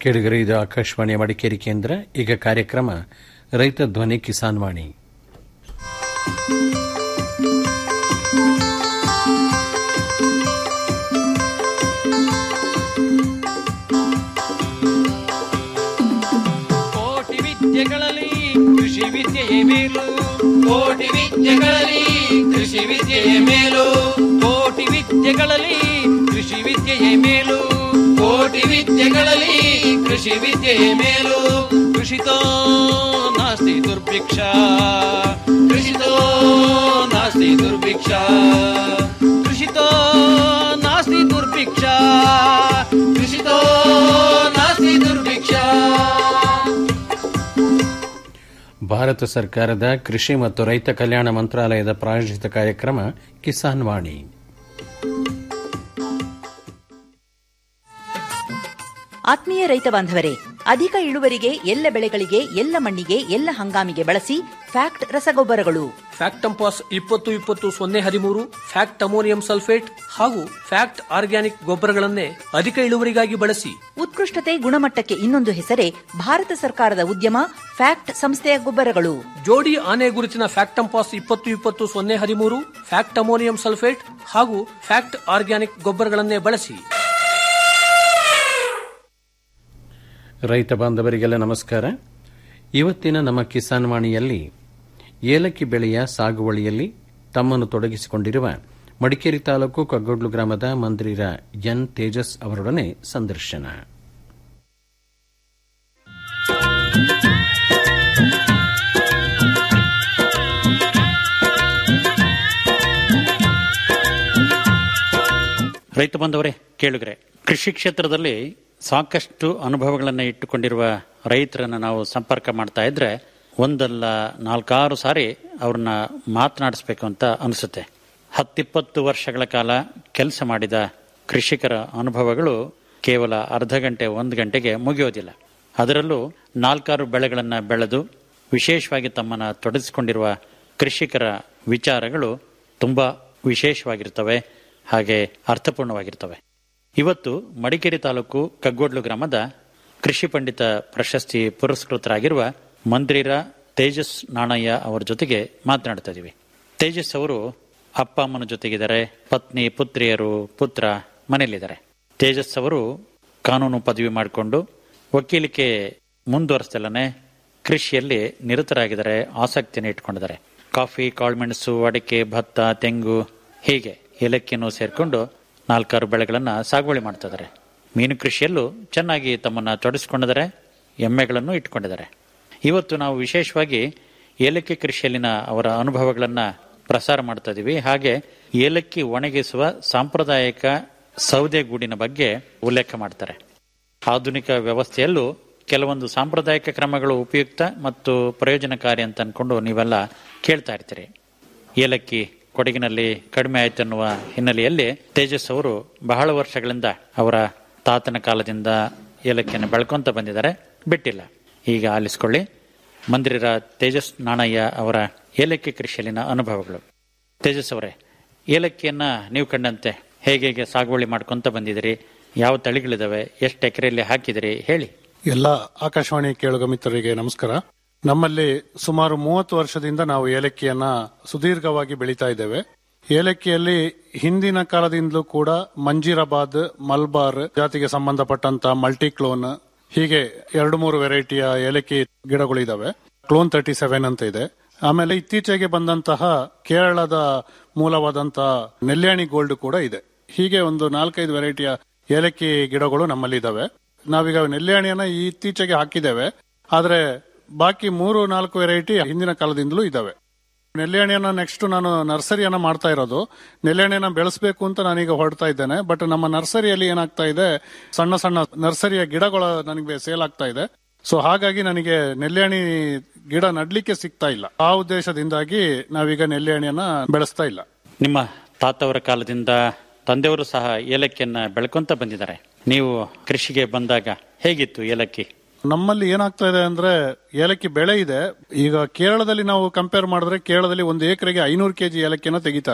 ಕೇಳಿಗರೆ ಇದು ಆಕಾಶವಾಣಿಯ ಮಡಿಕೇರಿ ಕೇಂದ್ರ ಈಗ ಕಾರ್ಯಕ್ರಮ ರೈತ ಧ್ವನಿ ಕಿಸಾನ್ ವಾಣಿ ಕೋಟಿ ವಿದ್ಯೆಗಳಲ್ಲಿ ಕೃಷಿ ವಿದ್ಯೆಯೇ ಮೇಲು ಕೋಟಿ ವಿದ್ಯೆಗಳಲ್ಲಿ ಕೃಷಿ ವಿದ್ಯೆಯ ಮೇಲು ಕೋಟಿ ವಿದ್ಯೆಗಳಲ್ಲಿ ಕೃಷಿ ವಿದ್ಯೆಯೇ ಮೇಲು ಕೋಟಿ ವಿದ್ಯೆಗಳಲ್ಲಿ ಕೃಷಿ ವಿದ್ಯೆಯ ಮೇಲು ಕೃಷಿತೋ ನಾಸ್ತಿ ದುರ್ಭಿಕ್ಷ ಕೃಷಿತೋ ನಾಸ್ತಿ ದುರ್ಭಿಕ್ಷ ಕೃಷಿತೋ ನಾಸ್ತಿ ದುರ್ಭಿಕ್ಷ ಕೃಷಿತೋ ನಾಸ್ತಿ ದುರ್ಭಿಕ್ಷ ಭಾರತ ಸರ್ಕಾರದ ಕೃಷಿ ಮತ್ತು ರೈತ ಕಲ್ಯಾಣ ಮಂತ್ರಾಲಯದ ಪ್ರಾಯೋಜಿತ ಕಾರ್ಯಕ್ರಮ ಕಿಸಾನ್ ವಾಣಿ ಆತ್ಮೀಯ ರೈತ ಬಾಂಧವರೇ ಅಧಿಕ ಇಳುವರಿಗೆ ಎಲ್ಲ ಬೆಳೆಗಳಿಗೆ ಎಲ್ಲ ಮಣ್ಣಿಗೆ ಎಲ್ಲ ಹಂಗಾಮಿಗೆ ಬಳಸಿ ಫ್ಯಾಕ್ಟ್ ರಸಗೊಬ್ಬರಗಳು ಫ್ಯಾಕ್ಟಂಪಾಸ್ ಇಪ್ಪತ್ತು ಇಪ್ಪತ್ತು ಸೊನ್ನೆ ಹದಿಮೂರು ಫ್ಯಾಕ್ಟ್ ಅಮೋನಿಯಂ ಸಲ್ಫೇಟ್ ಹಾಗೂ ಫ್ಯಾಕ್ಟ್ ಆರ್ಗ್ಯಾನಿಕ್ ಗೊಬ್ಬರಗಳನ್ನೇ ಅಧಿಕ ಇಳುವರಿಗಾಗಿ ಬಳಸಿ ಉತ್ಕೃಷ್ಟತೆ ಗುಣಮಟ್ಟಕ್ಕೆ ಇನ್ನೊಂದು ಹೆಸರೇ ಭಾರತ ಸರ್ಕಾರದ ಉದ್ಯಮ ಫ್ಯಾಕ್ಟ್ ಸಂಸ್ಥೆಯ ಗೊಬ್ಬರಗಳು ಜೋಡಿ ಆನೆ ಗುರುತಿನ ಫ್ಯಾಕ್ಟಂಪಾಸ್ ಇಪ್ಪತ್ತು ಇಪ್ಪತ್ತು ಸೊನ್ನೆ ಹದಿಮೂರು ಫ್ಯಾಕ್ಟ್ ಅಮೋನಿಯಂ ಸಲ್ಫೇಟ್ ಹಾಗೂ ಫ್ಯಾಕ್ಟ್ ಆರ್ಗ್ಯಾನಿಕ್ ಗೊಬ್ಬರಗಳನ್ನೇ ಬಳಸಿ ರೈತ ಬಾಂಧವರಿಗೆಲ್ಲ ನಮಸ್ಕಾರ ಇವತ್ತಿನ ನಮ್ಮ ಕಿಸಾನ್ ವಾಣಿಯಲ್ಲಿ ಏಲಕ್ಕಿ ಬೆಳೆಯ ಸಾಗುವಳಿಯಲ್ಲಿ ತಮ್ಮನ್ನು ತೊಡಗಿಸಿಕೊಂಡಿರುವ ಮಡಿಕೇರಿ ತಾಲೂಕು ಕಗ್ಗೊಡ್ಲು ಗ್ರಾಮದ ಮಂದಿರ ಎನ್ ತೇಜಸ್ ಅವರೊಡನೆ ಸಂದರ್ಶನ ರೈತ ಬಂದವರೇ ಕೇಳುಗರೆ ಕೃಷಿ ಕ್ಷೇತ್ರದಲ್ಲಿ ಸಾಕಷ್ಟು ಅನುಭವಗಳನ್ನು ಇಟ್ಟುಕೊಂಡಿರುವ ರೈತರನ್ನ ನಾವು ಸಂಪರ್ಕ ಮಾಡ್ತಾ ಇದ್ರೆ ಒಂದಲ್ಲ ನಾಲ್ಕಾರು ಸಾರಿ ಅವ್ರನ್ನ ಮಾತನಾಡಿಸ್ಬೇಕು ಅಂತ ಅನಿಸುತ್ತೆ ಹತ್ತಿಪ್ಪತ್ತು ವರ್ಷಗಳ ಕಾಲ ಕೆಲಸ ಮಾಡಿದ ಕೃಷಿಕರ ಅನುಭವಗಳು ಕೇವಲ ಅರ್ಧ ಗಂಟೆ ಒಂದು ಗಂಟೆಗೆ ಮುಗಿಯೋದಿಲ್ಲ ಅದರಲ್ಲೂ ನಾಲ್ಕಾರು ಬೆಳೆಗಳನ್ನು ಬೆಳೆದು ವಿಶೇಷವಾಗಿ ತಮ್ಮನ್ನು ತೊಡಗಿಸಿಕೊಂಡಿರುವ ಕೃಷಿಕರ ವಿಚಾರಗಳು ತುಂಬಾ ವಿಶೇಷವಾಗಿರ್ತವೆ ಹಾಗೆ ಅರ್ಥಪೂರ್ಣವಾಗಿರ್ತವೆ ಇವತ್ತು ಮಡಿಕೇರಿ ತಾಲೂಕು ಕಗ್ಗೋಡ್ಲು ಗ್ರಾಮದ ಕೃಷಿ ಪಂಡಿತ ಪ್ರಶಸ್ತಿ ಪುರಸ್ಕೃತರಾಗಿರುವ ಮಂತ್ರಿರ ತೇಜಸ್ ನಾಣಯ್ಯ ಅವರ ಜೊತೆಗೆ ಮಾತನಾಡ್ತಾ ಇದೀವಿ ತೇಜಸ್ ಅವರು ಅಪ್ಪ ಅಮ್ಮನ ಜೊತೆಗಿದ್ದಾರೆ ಪತ್ನಿ ಪುತ್ರಿಯರು ಪುತ್ರ ಮನೆಯಲ್ಲಿದ್ದಾರೆ ತೇಜಸ್ ಅವರು ಕಾನೂನು ಪದವಿ ಮಾಡಿಕೊಂಡು ವಕೀಲಿಕೆ ಮುಂದುವರಿಸ್ತಲನೆ ಕೃಷಿಯಲ್ಲಿ ನಿರತರಾಗಿದ್ದಾರೆ ಆಸಕ್ತಿಯನ್ನು ಇಟ್ಕೊಂಡಿದ್ದಾರೆ ಕಾಫಿ ಕಾಳುಮೆಣಸು ಅಡಿಕೆ ಭತ್ತ ತೆಂಗು ಹೀಗೆ ಏಲಕ್ಕಿಯನ್ನು ಸೇರಿಕೊಂಡು ನಾಲ್ಕಾರು ಬೆಳೆಗಳನ್ನು ಸಾಗುವಳಿ ಮಾಡ್ತಾ ಇದ್ದಾರೆ ಮೀನು ಕೃಷಿಯಲ್ಲೂ ಚೆನ್ನಾಗಿ ತಮ್ಮನ್ನ ತೊಡಗಿಸಿಕೊಂಡಿದ್ದಾರೆ ಎಮ್ಮೆಗಳನ್ನು ಇಟ್ಕೊಂಡಿದ್ದಾರೆ ಇವತ್ತು ನಾವು ವಿಶೇಷವಾಗಿ ಏಲಕ್ಕಿ ಕೃಷಿಯಲ್ಲಿನ ಅವರ ಅನುಭವಗಳನ್ನ ಪ್ರಸಾರ ಮಾಡ್ತಾ ಇದೀವಿ ಹಾಗೆ ಏಲಕ್ಕಿ ಒಣಗಿಸುವ ಸಾಂಪ್ರದಾಯಿಕ ಸೌದೆ ಗೂಡಿನ ಬಗ್ಗೆ ಉಲ್ಲೇಖ ಮಾಡ್ತಾರೆ ಆಧುನಿಕ ವ್ಯವಸ್ಥೆಯಲ್ಲೂ ಕೆಲವೊಂದು ಸಾಂಪ್ರದಾಯಿಕ ಕ್ರಮಗಳು ಉಪಯುಕ್ತ ಮತ್ತು ಪ್ರಯೋಜನಕಾರಿ ಅಂತ ಅನ್ಕೊಂಡು ನೀವೆಲ್ಲ ಕೇಳ್ತಾ ಇರ್ತೀರಿ ಏಲಕ್ಕಿ ಕೊಡಗಿನಲ್ಲಿ ಕಡಿಮೆ ಆಯ್ತು ಅನ್ನುವ ಹಿನ್ನೆಲೆಯಲ್ಲಿ ತೇಜಸ್ ಅವರು ಬಹಳ ವರ್ಷಗಳಿಂದ ಅವರ ತಾತನ ಕಾಲದಿಂದ ಏಲಕ್ಕಿಯನ್ನು ಬೆಳ್ಕೊಂತ ಬಂದಿದ್ದಾರೆ ಬಿಟ್ಟಿಲ್ಲ ಈಗ ಆಲಿಸ್ಕೊಳ್ಳಿ ಮಂದಿರ ತೇಜಸ್ ನಾಣಯ್ಯ ಅವರ ಏಲಕ್ಕಿ ಕೃಷಿಯಲ್ಲಿನ ಅನುಭವಗಳು ತೇಜಸ್ ಅವರೇ ಏಲಕ್ಕಿಯನ್ನ ನೀವು ಕಂಡಂತೆ ಹೇಗೆ ಹೇಗೆ ಸಾಗುವಳಿ ಮಾಡ್ಕೊಂತ ಬಂದಿದ್ದೀರಿ ಯಾವ ತಳಿಗಳಿದಾವೆ ಎಷ್ಟು ಎಕರೆಯಲ್ಲಿ ಹಾಕಿದಿರಿ ಹೇಳಿ ಎಲ್ಲ ಆಕಾಶವಾಣಿ ಕೇಳುಗ ಮಿತ್ರರಿಗೆ ನಮಸ್ಕಾರ ನಮ್ಮಲ್ಲಿ ಸುಮಾರು ಮೂವತ್ತು ವರ್ಷದಿಂದ ನಾವು ಏಲಕ್ಕಿಯನ್ನ ಸುದೀರ್ಘವಾಗಿ ಬೆಳೀತಾ ಇದ್ದೇವೆ ಏಲಕ್ಕಿಯಲ್ಲಿ ಹಿಂದಿನ ಕಾಲದಿಂದಲೂ ಕೂಡ ಮಂಜೀರಾಬಾದ್ ಮಲ್ಬಾರ್ ಜಾತಿಗೆ ಸಂಬಂಧಪಟ್ಟಂತ ಮಲ್ಟಿಕ್ಲೋನ್ ಹೀಗೆ ಎರಡು ಮೂರು ವೆರೈಟಿಯ ಏಲಕ್ಕಿ ಗಿಡಗಳು ಇದಾವೆ ಕ್ಲೋನ್ ತರ್ಟಿ ಸೆವೆನ್ ಅಂತ ಇದೆ ಆಮೇಲೆ ಇತ್ತೀಚೆಗೆ ಬಂದಂತಹ ಕೇರಳದ ಮೂಲವಾದಂತಹ ನೆಲ್ಯಾಣಿ ಗೋಲ್ಡ್ ಕೂಡ ಇದೆ ಹೀಗೆ ಒಂದು ನಾಲ್ಕೈದು ವೆರೈಟಿಯ ಏಲಕ್ಕಿ ಗಿಡಗಳು ನಮ್ಮಲ್ಲಿ ಇದಾವೆ ನಾವೀಗ ನೆಲ್ಯಾಣಿಯನ್ನ ಇತ್ತೀಚೆಗೆ ಹಾಕಿದ್ದೇವೆ ಆದ್ರೆ ಬಾಕಿ ಮೂರು ನಾಲ್ಕು ವೆರೈಟಿ ಹಿಂದಿನ ಕಾಲದಿಂದಲೂ ಇದಾವೆ ನೆಲ್ಯಾಣಿಯನ್ನ ನೆಕ್ಸ್ಟ್ ನಾನು ನರ್ಸರಿಯನ್ನ ಮಾಡ್ತಾ ಇರೋದು ನೆಲ್ಯಾಣಿಯನ್ನ ಬೆಳೆಸಬೇಕು ಅಂತ ನಾನೀಗ ಹೊರಡ್ತಾ ಇದ್ದೇನೆ ಬಟ್ ನಮ್ಮ ನರ್ಸರಿಯಲ್ಲಿ ಏನಾಗ್ತಾ ಇದೆ ಸಣ್ಣ ಸಣ್ಣ ನರ್ಸರಿಯ ಗಿಡಗಳು ನನಗೆ ಸೇಲ್ ಆಗ್ತಾ ಇದೆ ಸೊ ಹಾಗಾಗಿ ನನಗೆ ನೆಲ್ಯಾಣಿ ಗಿಡ ನಡ್ಲಿಕ್ಕೆ ಸಿಗ್ತಾ ಇಲ್ಲ ಆ ಉದ್ದೇಶದಿಂದಾಗಿ ನಾವೀಗ ನೆಲ್ಯಾಣಿಯನ್ನ ಬೆಳೆಸ್ತಾ ಇಲ್ಲ ನಿಮ್ಮ ತಾತವರ ಕಾಲದಿಂದ ತಂದೆಯವರು ಸಹ ಏಲಕ್ಕಿಯನ್ನ ಬೆಳ್ಕೊಂತ ಬಂದಿದ್ದಾರೆ ನೀವು ಕೃಷಿಗೆ ಬಂದಾಗ ಹೇಗಿತ್ತು ಏಲಕ್ಕಿ ನಮ್ಮಲ್ಲಿ ಏನಾಗ್ತಾ ಇದೆ ಅಂದ್ರೆ ಏಲಕ್ಕಿ ಬೆಳೆ ಇದೆ ಈಗ ಕೇರಳದಲ್ಲಿ ನಾವು ಕಂಪೇರ್ ಮಾಡಿದ್ರೆ ಕೇರಳದಲ್ಲಿ ಒಂದು ಎಕರೆಗೆ ಐನೂರು ಕೆಜಿ ಏಲಕ್ಕಿನ ತೆಗಿತಾರೆ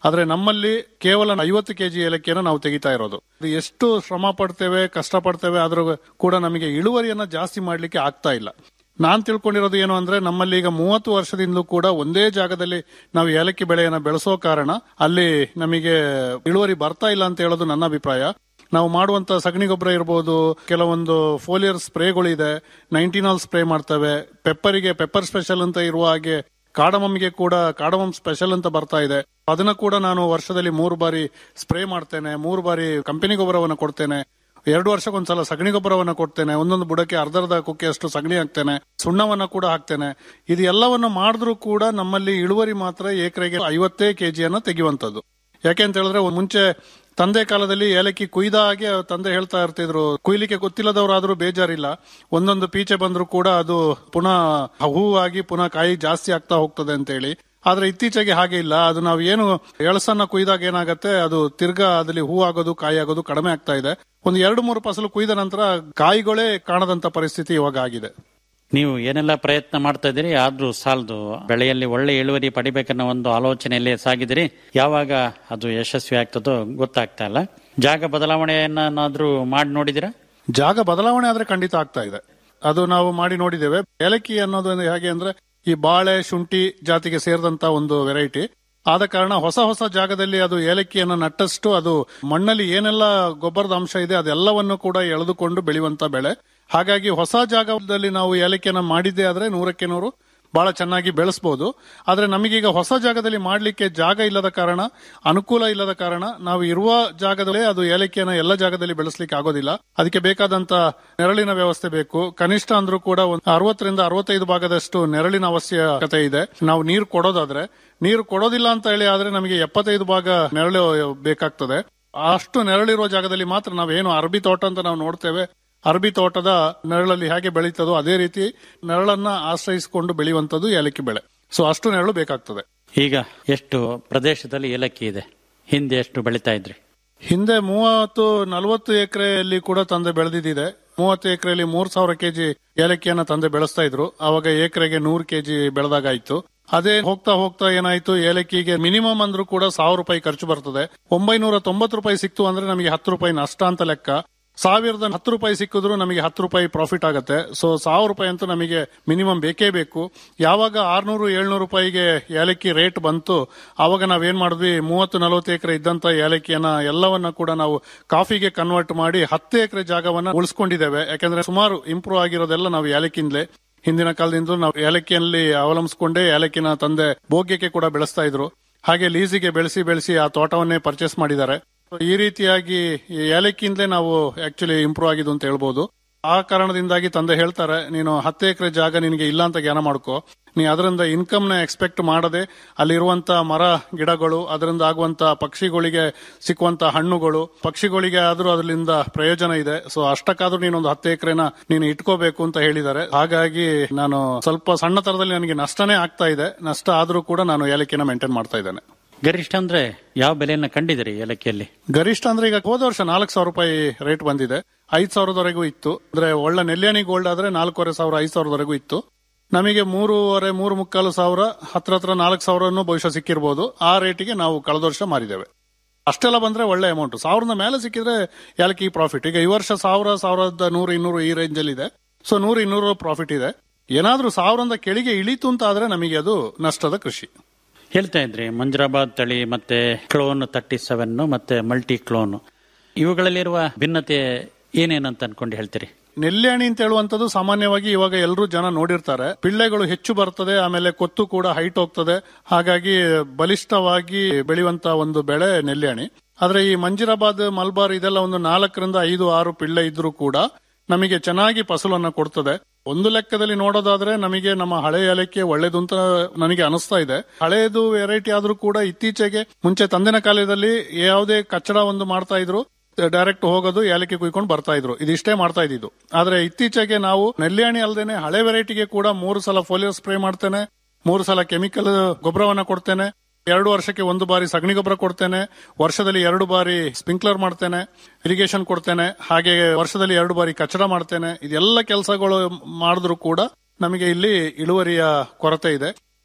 ಆದ್ರೆ ನಮ್ಮಲ್ಲಿ ಕೇವಲ ಐವತ್ತು ಕೆಜಿ ಏಲಕ್ಕಿಯನ್ನು ನಾವು ತೆಗಿತಾ ಇರೋದು ಅದು ಎಷ್ಟು ಶ್ರಮ ಪಡ್ತೇವೆ ಕಷ್ಟ ಪಡ್ತೇವೆ ಆದ್ರೂ ಕೂಡ ನಮಗೆ ಇಳುವರಿಯನ್ನ ಜಾಸ್ತಿ ಮಾಡ್ಲಿಕ್ಕೆ ಆಗ್ತಾ ಇಲ್ಲ ನಾನ್ ತಿಳ್ಕೊಂಡಿರೋದು ಏನು ಅಂದ್ರೆ ನಮ್ಮಲ್ಲಿ ಈಗ ಮೂವತ್ತು ವರ್ಷದಿಂದಲೂ ಕೂಡ ಒಂದೇ ಜಾಗದಲ್ಲಿ ನಾವು ಏಲಕ್ಕಿ ಬೆಳೆಯನ್ನ ಬೆಳೆಸೋ ಕಾರಣ ಅಲ್ಲಿ ನಮಗೆ ಇಳುವರಿ ಬರ್ತಾ ಇಲ್ಲ ಅಂತ ಹೇಳೋದು ನನ್ನ ಅಭಿಪ್ರಾಯ ನಾವು ಮಾಡುವಂತ ಸಗಣಿ ಗೊಬ್ಬರ ಇರಬಹುದು ಕೆಲವೊಂದು ಫೋಲಿಯರ್ ಸ್ಪ್ರೇಗಳಿದೆ ನೈಂಟಿನಾಲ್ ಸ್ಪ್ರೇ ಮಾಡ್ತೇವೆ ಪೆಪ್ಪರಿಗೆ ಪೆಪ್ಪರ್ ಸ್ಪೆಷಲ್ ಅಂತ ಇರುವ ಹಾಗೆ ಕಾಡಮಮ್ಗೆ ಕೂಡ ಕಾಡಮಮ್ ಸ್ಪೆಷಲ್ ಅಂತ ಬರ್ತಾ ಇದೆ ಅದನ್ನ ಕೂಡ ನಾನು ವರ್ಷದಲ್ಲಿ ಮೂರು ಬಾರಿ ಸ್ಪ್ರೇ ಮಾಡ್ತೇನೆ ಮೂರು ಬಾರಿ ಕಂಪನಿ ಗೊಬ್ಬರವನ್ನು ಕೊಡ್ತೇನೆ ಎರಡು ವರ್ಷಕ್ಕೊಂದ್ಸಲ ಸಗಣಿ ಗೊಬ್ಬರವನ್ನ ಕೊಡ್ತೇನೆ ಒಂದೊಂದು ಬುಡಕ್ಕೆ ಅರ್ಧ ಅರ್ಧ ಕುಕ್ಕೆಯಷ್ಟು ಸಗಣಿ ಹಾಕ್ತೇನೆ ಸುಣ್ಣವನ್ನ ಕೂಡ ಹಾಕ್ತೇನೆ ಇದು ಎಲ್ಲವನ್ನು ಮಾಡಿದ್ರೂ ಕೂಡ ನಮ್ಮಲ್ಲಿ ಇಳುವರಿ ಮಾತ್ರ ಎಕರೆಗೆ ಐವತ್ತೇ ಕೆಜಿಯನ್ನ ತೆಗೆಯುವಂತದ್ದು ಯಾಕೆ ಅಂತ ಹೇಳಿದ್ರೆ ಒಂದ್ ಮುಂಚೆ ತಂದೆ ಕಾಲದಲ್ಲಿ ಏಲಕ್ಕಿ ಕುಯ್ದ ಹಾಗೆ ತಂದೆ ಹೇಳ್ತಾ ಇರ್ತಿದ್ರು ಕುಯ್ಲಿಕ್ಕೆ ಗೊತ್ತಿಲ್ಲದವರಾದ್ರೂ ಬೇಜಾರಿಲ್ಲ ಒಂದೊಂದು ಪೀಚೆ ಬಂದ್ರು ಕೂಡ ಅದು ಪುನಃ ಹೂವಾಗಿ ಪುನಃ ಕಾಯಿ ಜಾಸ್ತಿ ಆಗ್ತಾ ಹೋಗ್ತದೆ ಅಂತ ಹೇಳಿ ಆದ್ರೆ ಇತ್ತೀಚೆಗೆ ಹಾಗೆ ಇಲ್ಲ ಅದು ನಾವು ಏನು ಎಳಸನ್ನ ಕುಯ್ದಾಗ ಏನಾಗತ್ತೆ ಅದು ತಿರ್ಗಾ ಅದಲ್ಲಿ ಹೂ ಆಗೋದು ಕಾಯಿ ಆಗೋದು ಕಡಿಮೆ ಆಗ್ತಾ ಇದೆ ಒಂದು ಎರಡು ಮೂರು ಫಸಲು ಕುಯ್ದ ನಂತರ ಕಾಯಿಗಳೇ ಕಾಣದಂತ ಪರಿಸ್ಥಿತಿ ಇವಾಗ ಆಗಿದೆ ನೀವು ಏನೆಲ್ಲ ಪ್ರಯತ್ನ ಮಾಡ್ತಾ ಇದ್ದೀರಿ ಆದ್ರೂ ಸಾಲದು ಬೆಳೆಯಲ್ಲಿ ಒಳ್ಳೆ ಇಳುವರಿ ಪಡಿಬೇಕನ್ನೋ ಒಂದು ಆಲೋಚನೆಯಲ್ಲಿ ಸಾಗಿದಿರಿ ಯಾವಾಗ ಅದು ಯಶಸ್ವಿ ಆಗ್ತದೋ ಗೊತ್ತಾಗ್ತಾ ಇಲ್ಲ ಜಾಗ ಬದಲಾವಣೆಯನ್ನಾದ್ರೂ ಮಾಡಿ ನೋಡಿದಿರಾ ಜಾಗ ಬದಲಾವಣೆ ಆದ್ರೆ ಖಂಡಿತ ಆಗ್ತಾ ಇದೆ ಅದು ನಾವು ಮಾಡಿ ನೋಡಿದ್ದೇವೆ ಏಲಕ್ಕಿ ಅನ್ನೋದು ಹೇಗೆ ಅಂದ್ರೆ ಈ ಬಾಳೆ ಶುಂಠಿ ಜಾತಿಗೆ ಸೇರಿದಂತ ಒಂದು ವೆರೈಟಿ ಆದ ಕಾರಣ ಹೊಸ ಹೊಸ ಜಾಗದಲ್ಲಿ ಅದು ಏಲಕ್ಕಿಯನ್ನು ನಟ್ಟಷ್ಟು ಅದು ಮಣ್ಣಲ್ಲಿ ಏನೆಲ್ಲ ಗೊಬ್ಬರದ ಅಂಶ ಇದೆ ಅದೆಲ್ಲವನ್ನು ಕೂಡ ಎಳೆದುಕೊಂಡು ಬೆಳೆಯುವಂತ ಬೆಳೆ ಹಾಗಾಗಿ ಹೊಸ ಜಾಗದಲ್ಲಿ ನಾವು ಏಲಕ್ಕಿಯನ್ನ ಮಾಡಿದ್ದೇ ಆದ್ರೆ ನೂರಕ್ಕೆ ನೂರು ಬಹಳ ಚೆನ್ನಾಗಿ ಬೆಳೆಸಬಹುದು ಆದ್ರೆ ನಮಗೀಗ ಹೊಸ ಜಾಗದಲ್ಲಿ ಮಾಡ್ಲಿಕ್ಕೆ ಜಾಗ ಇಲ್ಲದ ಕಾರಣ ಅನುಕೂಲ ಇಲ್ಲದ ಕಾರಣ ನಾವು ಇರುವ ಜಾಗದಲ್ಲೇ ಅದು ಏಲಕ್ಕಿಯನ್ನ ಎಲ್ಲ ಜಾಗದಲ್ಲಿ ಬೆಳೆಸಲಿಕ್ಕೆ ಆಗೋದಿಲ್ಲ ಅದಕ್ಕೆ ಬೇಕಾದಂತ ನೆರಳಿನ ವ್ಯವಸ್ಥೆ ಬೇಕು ಕನಿಷ್ಠ ಅಂದ್ರೂ ಕೂಡ ಒಂದು ಅರವತ್ತರಿಂದ ಅರವತ್ತೈದು ಭಾಗದಷ್ಟು ನೆರಳಿನ ಅವಶ್ಯಕತೆ ಇದೆ ನಾವು ನೀರು ಕೊಡೋದಾದ್ರೆ ನೀರು ಕೊಡೋದಿಲ್ಲ ಅಂತ ಹೇಳಿ ಆದ್ರೆ ನಮಗೆ ಎಪ್ಪತ್ತೈದು ಭಾಗ ನೆರಳು ಬೇಕಾಗ್ತದೆ ಅಷ್ಟು ನೆರಳಿರುವ ಜಾಗದಲ್ಲಿ ಮಾತ್ರ ನಾವೇನು ಅರಬಿ ತೋಟ ಅಂತ ನಾವು ನೋಡ್ತೇವೆ ಅರಬಿ ತೋಟದ ನೆರಳಲ್ಲಿ ಹೇಗೆ ಬೆಳೀತದೋ ಅದೇ ರೀತಿ ನೆರಳನ್ನ ಆಶ್ರಯಿಸಿಕೊಂಡು ಬೆಳೆಯುವಂತದ್ದು ಏಲಕ್ಕಿ ಬೆಳೆ ಸೊ ಅಷ್ಟು ನೆರಳು ಬೇಕಾಗ್ತದೆ ಈಗ ಎಷ್ಟು ಪ್ರದೇಶದಲ್ಲಿ ಏಲಕ್ಕಿ ಇದೆ ಹಿಂದೆ ಎಷ್ಟು ಬೆಳಿತಾ ಇದ್ರಿ ಹಿಂದೆ ಮೂವತ್ತು ನಲವತ್ತು ಎಕರೆಯಲ್ಲಿ ಕೂಡ ತಂದೆ ಬೆಳೆದಿದೆ ಮೂವತ್ತು ಎಕರೆಯಲ್ಲಿ ಮೂರ್ ಸಾವಿರ ಕೆಜಿ ಏಲಕ್ಕಿಯನ್ನ ತಂದೆ ಬೆಳೆಸ್ತಾ ಇದ್ರು ಅವಾಗ ಎಕರೆಗೆ ನೂರು ಕೆಜಿ ಬೆಳೆದಾಗಾಯ್ತು ಅದೇ ಹೋಗ್ತಾ ಹೋಗ್ತಾ ಏನಾಯ್ತು ಏಲಕ್ಕಿಗೆ ಮಿನಿಮಮ್ ಅಂದ್ರೂ ಕೂಡ ಸಾವಿರ ರೂಪಾಯಿ ಖರ್ಚು ಬರ್ತದೆ ಒಂಬೈನೂರ ತೊಂಬತ್ತು ರೂಪಾಯಿ ಸಿಕ್ತು ಅಂದ್ರೆ ನಮಗೆ ಹತ್ತು ರೂಪಾಯಿ ನಷ್ಟ ಅಂತ ಲೆಕ್ಕ ಸಾವಿರದ ಹತ್ತು ರೂಪಾಯಿ ಸಿಕ್ಕಿದ್ರು ನಮಗೆ ಹತ್ತು ರೂಪಾಯಿ ಪ್ರಾಫಿಟ್ ಆಗುತ್ತೆ ಸೊ ಸಾವಿರ ರೂಪಾಯಿ ಅಂತೂ ನಮಗೆ ಮಿನಿಮಮ್ ಬೇಕೇ ಬೇಕು ಯಾವಾಗ ಆರ್ನೂರು ಏಳ್ನೂರು ರೂಪಾಯಿಗೆ ಏಲಕ್ಕಿ ರೇಟ್ ಬಂತು ಆವಾಗ ನಾವೇನ್ ಮಾಡಿದ್ವಿ ಮೂವತ್ತು ನಲವತ್ತು ಎಕರೆ ಇದ್ದಂತ ಏಲಕ್ಕಿಯನ್ನ ಎಲ್ಲವನ್ನ ಕೂಡ ನಾವು ಕಾಫಿಗೆ ಕನ್ವರ್ಟ್ ಮಾಡಿ ಹತ್ತು ಎಕರೆ ಜಾಗವನ್ನ ಉಳಿಸ್ಕೊಂಡಿದ್ದೇವೆ ಯಾಕಂದ್ರೆ ಸುಮಾರು ಇಂಪ್ರೂವ್ ಆಗಿರೋದೆಲ್ಲ ನಾವು ಏಲಕ್ಕಿಂದಲೇ ಹಿಂದಿನ ಕಾಲದಿಂದ ನಾವು ಏಲಕ್ಕಿಯಲ್ಲಿ ಅವಲಂಬಿಸಿಕೊಂಡೇ ಏಲಕ್ಕಿನ ತಂದೆ ಭೋಗ್ಯಕ್ಕೆ ಕೂಡ ಬೆಳೆಸ್ತಾ ಇದ್ರು ಹಾಗೆ ಲೀಸಿಗೆ ಬೆಳೆಸಿ ಬೆಳೆಸಿ ಆ ತೋಟವನ್ನೇ ಪರ್ಚೇಸ್ ಮಾಡಿದ್ದಾರೆ ಈ ರೀತಿಯಾಗಿ ಈ ಏಲಕ್ಕಿಯಿಂದಲೇ ನಾವು ಆಕ್ಚುಲಿ ಇಂಪ್ರೂವ್ ಆಗಿದ್ದು ಅಂತ ಹೇಳ್ಬೋದು ಆ ಕಾರಣದಿಂದಾಗಿ ತಂದೆ ಹೇಳ್ತಾರೆ ನೀನು ಹತ್ತು ಎಕರೆ ಜಾಗ ನಿನಗೆ ಇಲ್ಲ ಅಂತ ಜ್ಞಾನ ಮಾಡ್ಕೋ ನೀ ಅದರಿಂದ ಇನ್ಕಮ್ ನ ಎಕ್ಸ್ಪೆಕ್ಟ್ ಮಾಡದೆ ಅಲ್ಲಿರುವಂತ ಮರ ಗಿಡಗಳು ಅದರಿಂದ ಆಗುವಂತ ಪಕ್ಷಿಗಳಿಗೆ ಸಿಕ್ಕುವಂತ ಹಣ್ಣುಗಳು ಪಕ್ಷಿಗಳಿಗೆ ಆದ್ರೂ ಅದರಿಂದ ಪ್ರಯೋಜನ ಇದೆ ಸೊ ಅಷ್ಟಕ್ಕಾದ್ರೂ ನೀನೊಂದು ಹತ್ತು ಎಕರೆನ ನೀನು ಇಟ್ಕೋಬೇಕು ಅಂತ ಹೇಳಿದ್ದಾರೆ ಹಾಗಾಗಿ ನಾನು ಸ್ವಲ್ಪ ಸಣ್ಣ ತರದಲ್ಲಿ ನನಗೆ ನಷ್ಟನೇ ಆಗ್ತಾ ಇದೆ ನಷ್ಟ ಆದ್ರೂ ಕೂಡ ನಾನು ಏಲಕ್ಕಿನ ಮೇಂಟೈನ್ ಮಾಡ್ತಾ ಇದ್ದೇನೆ ಗರಿಷ್ಠ ಅಂದ್ರೆ ಯಾವ ಬೆಲೆಯನ್ನ ಕಂಡಿದಿರಿ ಏಲಕ್ಕಿಯಲ್ಲಿ ಗರಿಷ್ಠ ಅಂದ್ರೆ ಈಗ ಹೋದ ವರ್ಷ ನಾಲ್ಕು ಸಾವಿರ ರೂಪಾಯಿ ರೇಟ್ ಬಂದಿದೆ ಐದ್ ಸಾವಿರದವರೆಗೂ ಇತ್ತು ಅಂದ್ರೆ ಒಳ್ಳೆ ನೆಲ್ಯಾಣಿ ಗೋಲ್ಡ್ ಆದ್ರೆ ನಾಲ್ಕೂವರೆ ಸಾವಿರ ಐದ್ ಸಾವಿರದವರೆಗೂ ಇತ್ತು ನಮಗೆ ಮೂರುವರೆ ಮೂರು ಮುಕ್ಕಾಲು ಸಾವಿರ ಹತ್ರ ಹತ್ರ ನಾಲ್ಕು ಸಾವಿರನ್ನು ಬಹುಶಃ ಸಿಕ್ಕಿರ್ಬೋದು ಆ ರೇಟಿಗೆ ನಾವು ಕಳೆದ ವರ್ಷ ಮಾರಿದ್ದೇವೆ ಅಷ್ಟೆಲ್ಲ ಬಂದ್ರೆ ಒಳ್ಳೆ ಅಮೌಂಟ್ ಸಾವಿರದ ಮೇಲೆ ಸಿಕ್ಕಿದ್ರೆ ಏಲಕ್ಕಿ ಪ್ರಾಫಿಟ್ ಈಗ ಈ ವರ್ಷ ಸಾವಿರ ಸಾವಿರದ ನೂರು ಇನ್ನೂರು ಈ ರೇಂಜ್ ಅಲ್ಲಿ ಇದೆ ಸೊ ನೂರು ಇನ್ನೂರು ಪ್ರಾಫಿಟ್ ಇದೆ ಏನಾದ್ರೂ ಸಾವಿರದ ಕೆಳಗೆ ಇಳಿತು ಅಂತ ಆದ್ರೆ ನಮಗೆ ಅದು ನಷ್ಟದ ಕೃಷಿ ಹೇಳ್ತಾ ಇದ್ರಿ ಮಂಜರಾಬಾದ್ ತಳಿ ಮತ್ತೆ ಕ್ಲೋನ್ ತರ್ಟಿ ಸೆವೆನ್ ಮತ್ತೆ ಮಲ್ಟಿ ಕ್ಲೋನ್ ಇವುಗಳಲ್ಲಿರುವ ಭಿನ್ನತೆ ಏನೇನಂತ ಅನ್ಕೊಂಡು ಹೇಳ್ತೀರಿ ನೆಲ್ಯಾಣಿ ಅಂತ ಹೇಳುವಂತದ್ದು ಸಾಮಾನ್ಯವಾಗಿ ಇವಾಗ ಎಲ್ಲರೂ ಜನ ನೋಡಿರ್ತಾರೆ ಪಿಳ್ಳೆಗಳು ಹೆಚ್ಚು ಬರ್ತದೆ ಆಮೇಲೆ ಕೊತ್ತು ಕೂಡ ಹೈಟ್ ಹೋಗ್ತದೆ ಹಾಗಾಗಿ ಬಲಿಷ್ಠವಾಗಿ ಬೆಳೆಯುವಂತ ಒಂದು ಬೆಳೆ ನೆಲ್ಯಾಣಿ ಆದ್ರೆ ಈ ಮಂಜಿರಾಬಾದ್ ಮಲ್ಬಾರ್ ಇದೆಲ್ಲ ಒಂದು ನಾಲ್ಕರಿಂದ ಐದು ಆರು ಪಿಳ್ಳೆ ಇದ್ರೂ ಕೂಡ ನಮಗೆ ಚೆನ್ನಾಗಿ ಫಸಲನ್ನ ಕೊಡ್ತದೆ ಒಂದು ಲೆಕ್ಕದಲ್ಲಿ ನೋಡೋದಾದ್ರೆ ನಮಗೆ ನಮ್ಮ ಹಳೆ ಏಲಕ್ಕಿ ಒಳ್ಳೇದು ಅಂತ ನನಗೆ ಅನಿಸ್ತಾ ಇದೆ ಹಳೆಯದು ವೆರೈಟಿ ಆದ್ರೂ ಕೂಡ ಇತ್ತೀಚೆಗೆ ಮುಂಚೆ ತಂದಿನ ಕಾಲದಲ್ಲಿ ಯಾವುದೇ ಕಚ್ಚಡ ಒಂದು ಮಾಡ್ತಾ ಇದ್ರು ಡೈರೆಕ್ಟ್ ಹೋಗೋದು ಏಲಕ್ಕಿ ಕುಯ್ಕೊಂಡು ಬರ್ತಾ ಇದ್ರು ಇದಿಷ್ಟೇ ಮಾಡ್ತಾ ಇದ್ದಿದ್ದು ಆದ್ರೆ ಇತ್ತೀಚೆಗೆ ನಾವು ನೆಲ್ಯಾಣಿ ಅಲ್ಲದೇನೆ ಹಳೆ ವೆರೈಟಿಗೆ ಕೂಡ ಮೂರು ಸಲ ಫೋಲಿಯೋ ಸ್ಪ್ರೇ ಮಾಡ್ತೇನೆ ಮೂರು ಸಲ ಕೆಮಿಕಲ್ ಗೊಬ್ಬರವನ್ನ ಕೊಡ್ತೇನೆ ಎರಡು ವರ್ಷಕ್ಕೆ ಒಂದು ಬಾರಿ ಸಗಣಿ ಗೊಬ್ಬರ ಕೊಡ್ತೇನೆ ವರ್ಷದಲ್ಲಿ ಎರಡು ಬಾರಿ ಸ್ಪ್ರಿಂಕ್ಲರ್ ಮಾಡ್ತೇನೆ ಇರಿಗೇಷನ್ ಕೊಡ್ತೇನೆ ಹಾಗೆ ವರ್ಷದಲ್ಲಿ ಎರಡು ಬಾರಿ ಕಚ್ಚಡ ಮಾಡ್ತೇನೆ ಇದೆಲ್ಲ ಕೆಲಸಗಳು ಮಾಡಿದ್ರು ಕೂಡ ನಮಗೆ ಇಲ್ಲಿ ಇಳುವರಿಯ ಕೊರತೆ ಇದೆ